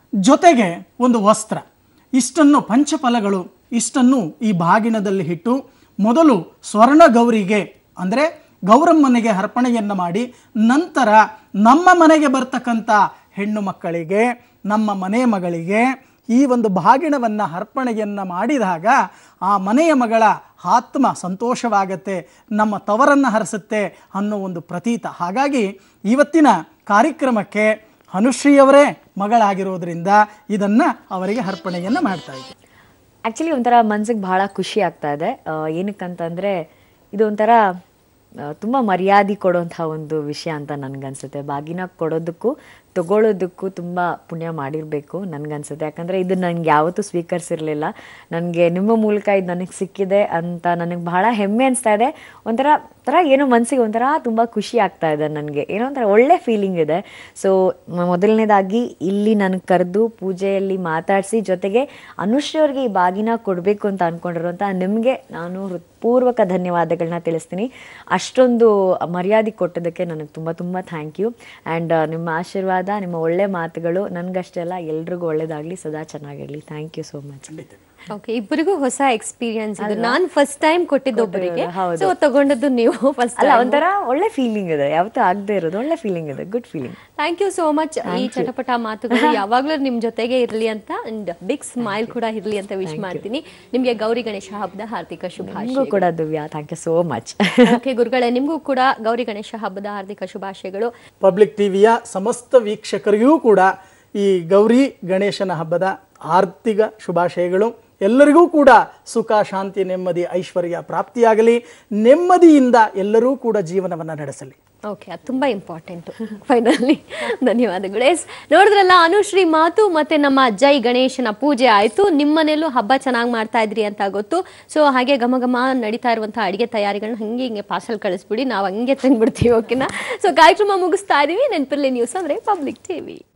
ಜೊತೆಗೆ ಒಂದು ವಸ್ತ್ರ ಇಷ್ಟನ್ನು ಪಂಚಫಲಗಳು ಇಷ್ಟನ್ನು ಈ ಬಾಗಿನದಲ್ಲಿ ಇಟ್ಟು ಮೊದಲು ಸ್ವರ್ಣ ಗೌರಿಗೆ ಅಂದರೆ ಗೌರಮ್ಮನಿಗೆ ಅರ್ಪಣೆಯನ್ನು ಮಾಡಿ ನಂತರ ನಮ್ಮ ಮನೆಗೆ ಬರ್ತಕ್ಕಂಥ ಹೆಣ್ಣು ಮಕ್ಕಳಿಗೆ ನಮ್ಮ ಮನೆ ಮಗಳಿಗೆ ಈ ಒಂದು ಬಾಗಿಣವನ್ನು ಅರ್ಪಣೆಯನ್ನು ಮಾಡಿದಾಗ ಆ ಮನೆಯ ಮಗಳ ಆತ್ಮ ಸಂತೋಷವಾಗತ್ತೆ ನಮ್ಮ ತವರನ್ನು ಹರಿಸುತ್ತೆ ಅನ್ನೋ ಒಂದು ಪ್ರತೀತ ಹಾಗಾಗಿ ಇವತ್ತಿನ ಕಾರ್ಯಕ್ರಮಕ್ಕೆ ಅನುಶ್ರೀಯವರೇ ಮಗಳಾಗಿರೋದ್ರಿಂದ ಇದನ್ನು ಅವರಿಗೆ ಅರ್ಪಣೆಯನ್ನು ಮಾಡ್ತಾ ಇದ್ದೀವಿ ಆ್ಯಕ್ಚುಲಿ ಒಂಥರ ಮನ್ಸಿಗೆ ಬಹಳ ಖುಷಿ ಆಗ್ತಾ ಇದೆ ಆ, ಏನಕ್ಕಂತಂದರೆ ಇದು ಒಂಥರ ಆ, ತುಂಬ ಮರ್ಯಾದೆ ಕೊಡುವಂಥ ಒಂದು ವಿಷಯ ಅಂತ ನನಗನ್ಸುತ್ತೆ ಬಾಗಿನ ಕೊಡೋದಕ್ಕೂ ತಗೊಳ್ಳೋದಕ್ಕೂ ತುಂಬ ಪುಣ್ಯ ಮಾಡಿರಬೇಕು ನನಗನ್ಸುತ್ತೆ ಯಾಕಂದರೆ ಇದು ನನಗೆ ಯಾವತ್ತೂ ಸ್ವೀಕರಿಸಿರಲಿಲ್ಲ ನನಗೆ ನಿಮ್ಮ ಮೂಲಕ ಇದು ನನಗೆ ಸಿಕ್ಕಿದೆ ಅಂತ ನನಗೆ ಬಹಳ ಹೆಮ್ಮೆ ಅನಿಸ್ತಾ ಇದೆ ಒಂಥರ ಒಂಥರ ಏನೋ ಮನಸ್ಸಿಗೆ ಒಂಥರ ತುಂಬ ಖುಷಿ ಆಗ್ತಾ ಇದೆ ನನಗೆ ಏನೋ ಒಂಥರ ಒಳ್ಳೆ ಫೀಲಿಂಗ್ ಇದೆ ಸೊ ಮೊದಲನೇದಾಗಿ ಇಲ್ಲಿ ನನಗೆ ಕರೆದು ಪೂಜೆಯಲ್ಲಿ ಮಾತಾಡಿಸಿ ಜೊತೆಗೆ ಅನುಶ್ರೀ ಅವ್ರಿಗೆ ಈ ಬಾಗಿನ ಕೊಡಬೇಕು ಅಂತ ಅಂದ್ಕೊಂಡಿರುವಂಥ ನಿಮಗೆ ನಾನು ಹೃತ್ಪೂರ್ವಕ ಧನ್ಯವಾದಗಳನ್ನ ತಿಳಿಸ್ತೀನಿ ಅಷ್ಟೊಂದು ಮರ್ಯಾದೆ ಕೊಟ್ಟದಕ್ಕೆ ನನಗೆ ತುಂಬ ತುಂಬ ಥ್ಯಾಂಕ್ ಯು ಆ್ಯಂಡ್ ನಿಮ್ಮ ಆಶೀರ್ವಾದ ನಿಮ್ಮ ಒಳ್ಳೆ ಮಾತುಗಳು ನನಗಷ್ಟೇ ಅಲ್ಲ ಎಲ್ರಿಗೂ ಒಳ್ಳೇದಾಗಲಿ ಸದಾ ಚೆನ್ನಾಗಿರಲಿ thank you so much okay ಇಬ್ಬರಿಗೂ ಹೊಸ ಎಕ್ಸ್ಪೀರಿಯನ್ಸ್ ಇದು ನಾನು ಫಸ್ಟ್ ಟೈಮ್ ಕೊಟ್ಟಿದ್ದು ಒಬ್ಬರಿಗೆ ಹೌದು. ಸೊ ತಗೊಂಡದ್ದು ನೀವು ಫಸ್ಟ್ ಅಲ್ಲ ಒಂಥರ ಒಳ್ಳೆ ಫೀಲಿಂಗ್ ಇದೆ ಯಾವತ್ತೂ ಆಗದೆ ಇರೋದು ಒಳ್ಳೆ ಫೀಲಿಂಗ್ ಇದೆ good feeling thank you so much ಈ ಚಟಪಟ ಮಾತುಗಳು ಯಾವಾಗ್ಲೂ ನಿಮ್ ಜೊತೆಗೆ ಇರ್ಲಿ ಅಂತ ಅಂಡ್ ಬಿಗ್ ಸ್ಮೈಲ್ ಕೂಡ ಇರ್ಲಿ ಅಂತ ವಿಶ್ ಮಾಡ್ತೀನಿ ನಿಮ್ಗೆ ಗೌರಿ ಗಣೇಶ ಹಬ್ಬದ ಹಾರ್ದಿಕ ನಿಮಗೂ ಶುಭಾಶಯ ಕೂಡ Divya thank you so much okay ಗುರುಗಳೇ ನಿಮ್ಗೂ ಕೂಡ ಗೌರಿ ಗಣೇಶ ಹಬ್ಬದ ಹಾರ್ದಿಕ ಶುಭಾಶಯಗಳು ಪಬ್ಲಿಕ್ ಟಿವಿಯ ಸಮಸ್ತ ವೀಕ್ಷಕರಿಗೂ ಕೂಡ ಈ ಗೌರಿ ಗಣೇಶನ ಹಬ್ಬದ ಆರ್ಥಿಕ ಶುಭಾಶಯಗಳು ಎಲ್ಲರಿಗೂ ಕೂಡ ಸುಖ ಶಾಂತಿ ನೆಮ್ಮದಿ ಐಶ್ವರ್ಯ ಪ್ರಾಪ್ತಿಯಾಗಲಿ ನೆಮ್ಮದಿಯಿಂದ ಎಲ್ಲರೂ ಕೂಡ ಜೀವನವನ್ನು ನಡೆಸಲಿ ಓಕೆ ಅದು ತುಂಬಾ ಇಂಪಾರ್ಟೆಂಟ್ ಫೈನಲಿ ಧನ್ಯವಾದಗಳು ಎಸ್ ನೋಡಿದ್ರಲ್ಲ ಅನುಶ್ರೀ ಮಾತು ಮತ್ತೆ ನಮ್ಮ ಜೈ ಗಣೇಶನ ಪೂಜೆ ಆಯ್ತು ನಿಮ್ಮನೇಲೂ ಹಬ್ಬ ಚೆನ್ನಾಗಿ ಮಾಡ್ತಾ ಇದ್ರಿ ಅಂತ ಗೊತ್ತು ಸೊ ಹಾಗೆ ಘಮ ಘಮ ನಡೀತಾ ಇರುವಂತಹ ಅಡಿಗೆ ತಯಾರಿಗಳನ್ನ ಹಂಗೆ ಹಿಂಗೆ ಪಾರ್ಸಲ್ ಕಳಿಸ್ಬಿಡಿ ನಾವು ಹಂಗೆ ತಂದ್ಬಿಡ್ತೀವಿ ಓಕೆನಾ ಸೊ ಕಾರ್ಯಕ್ರಮ ಮುಗಿಸ್ತಾ ಇದೀವಿ ನೆನಪಿರ್ಲಿ ನ್ಯೂಸ್ ಅಂದ್ರೆ ಪಬ್ಲಿಕ್ ಟಿವಿ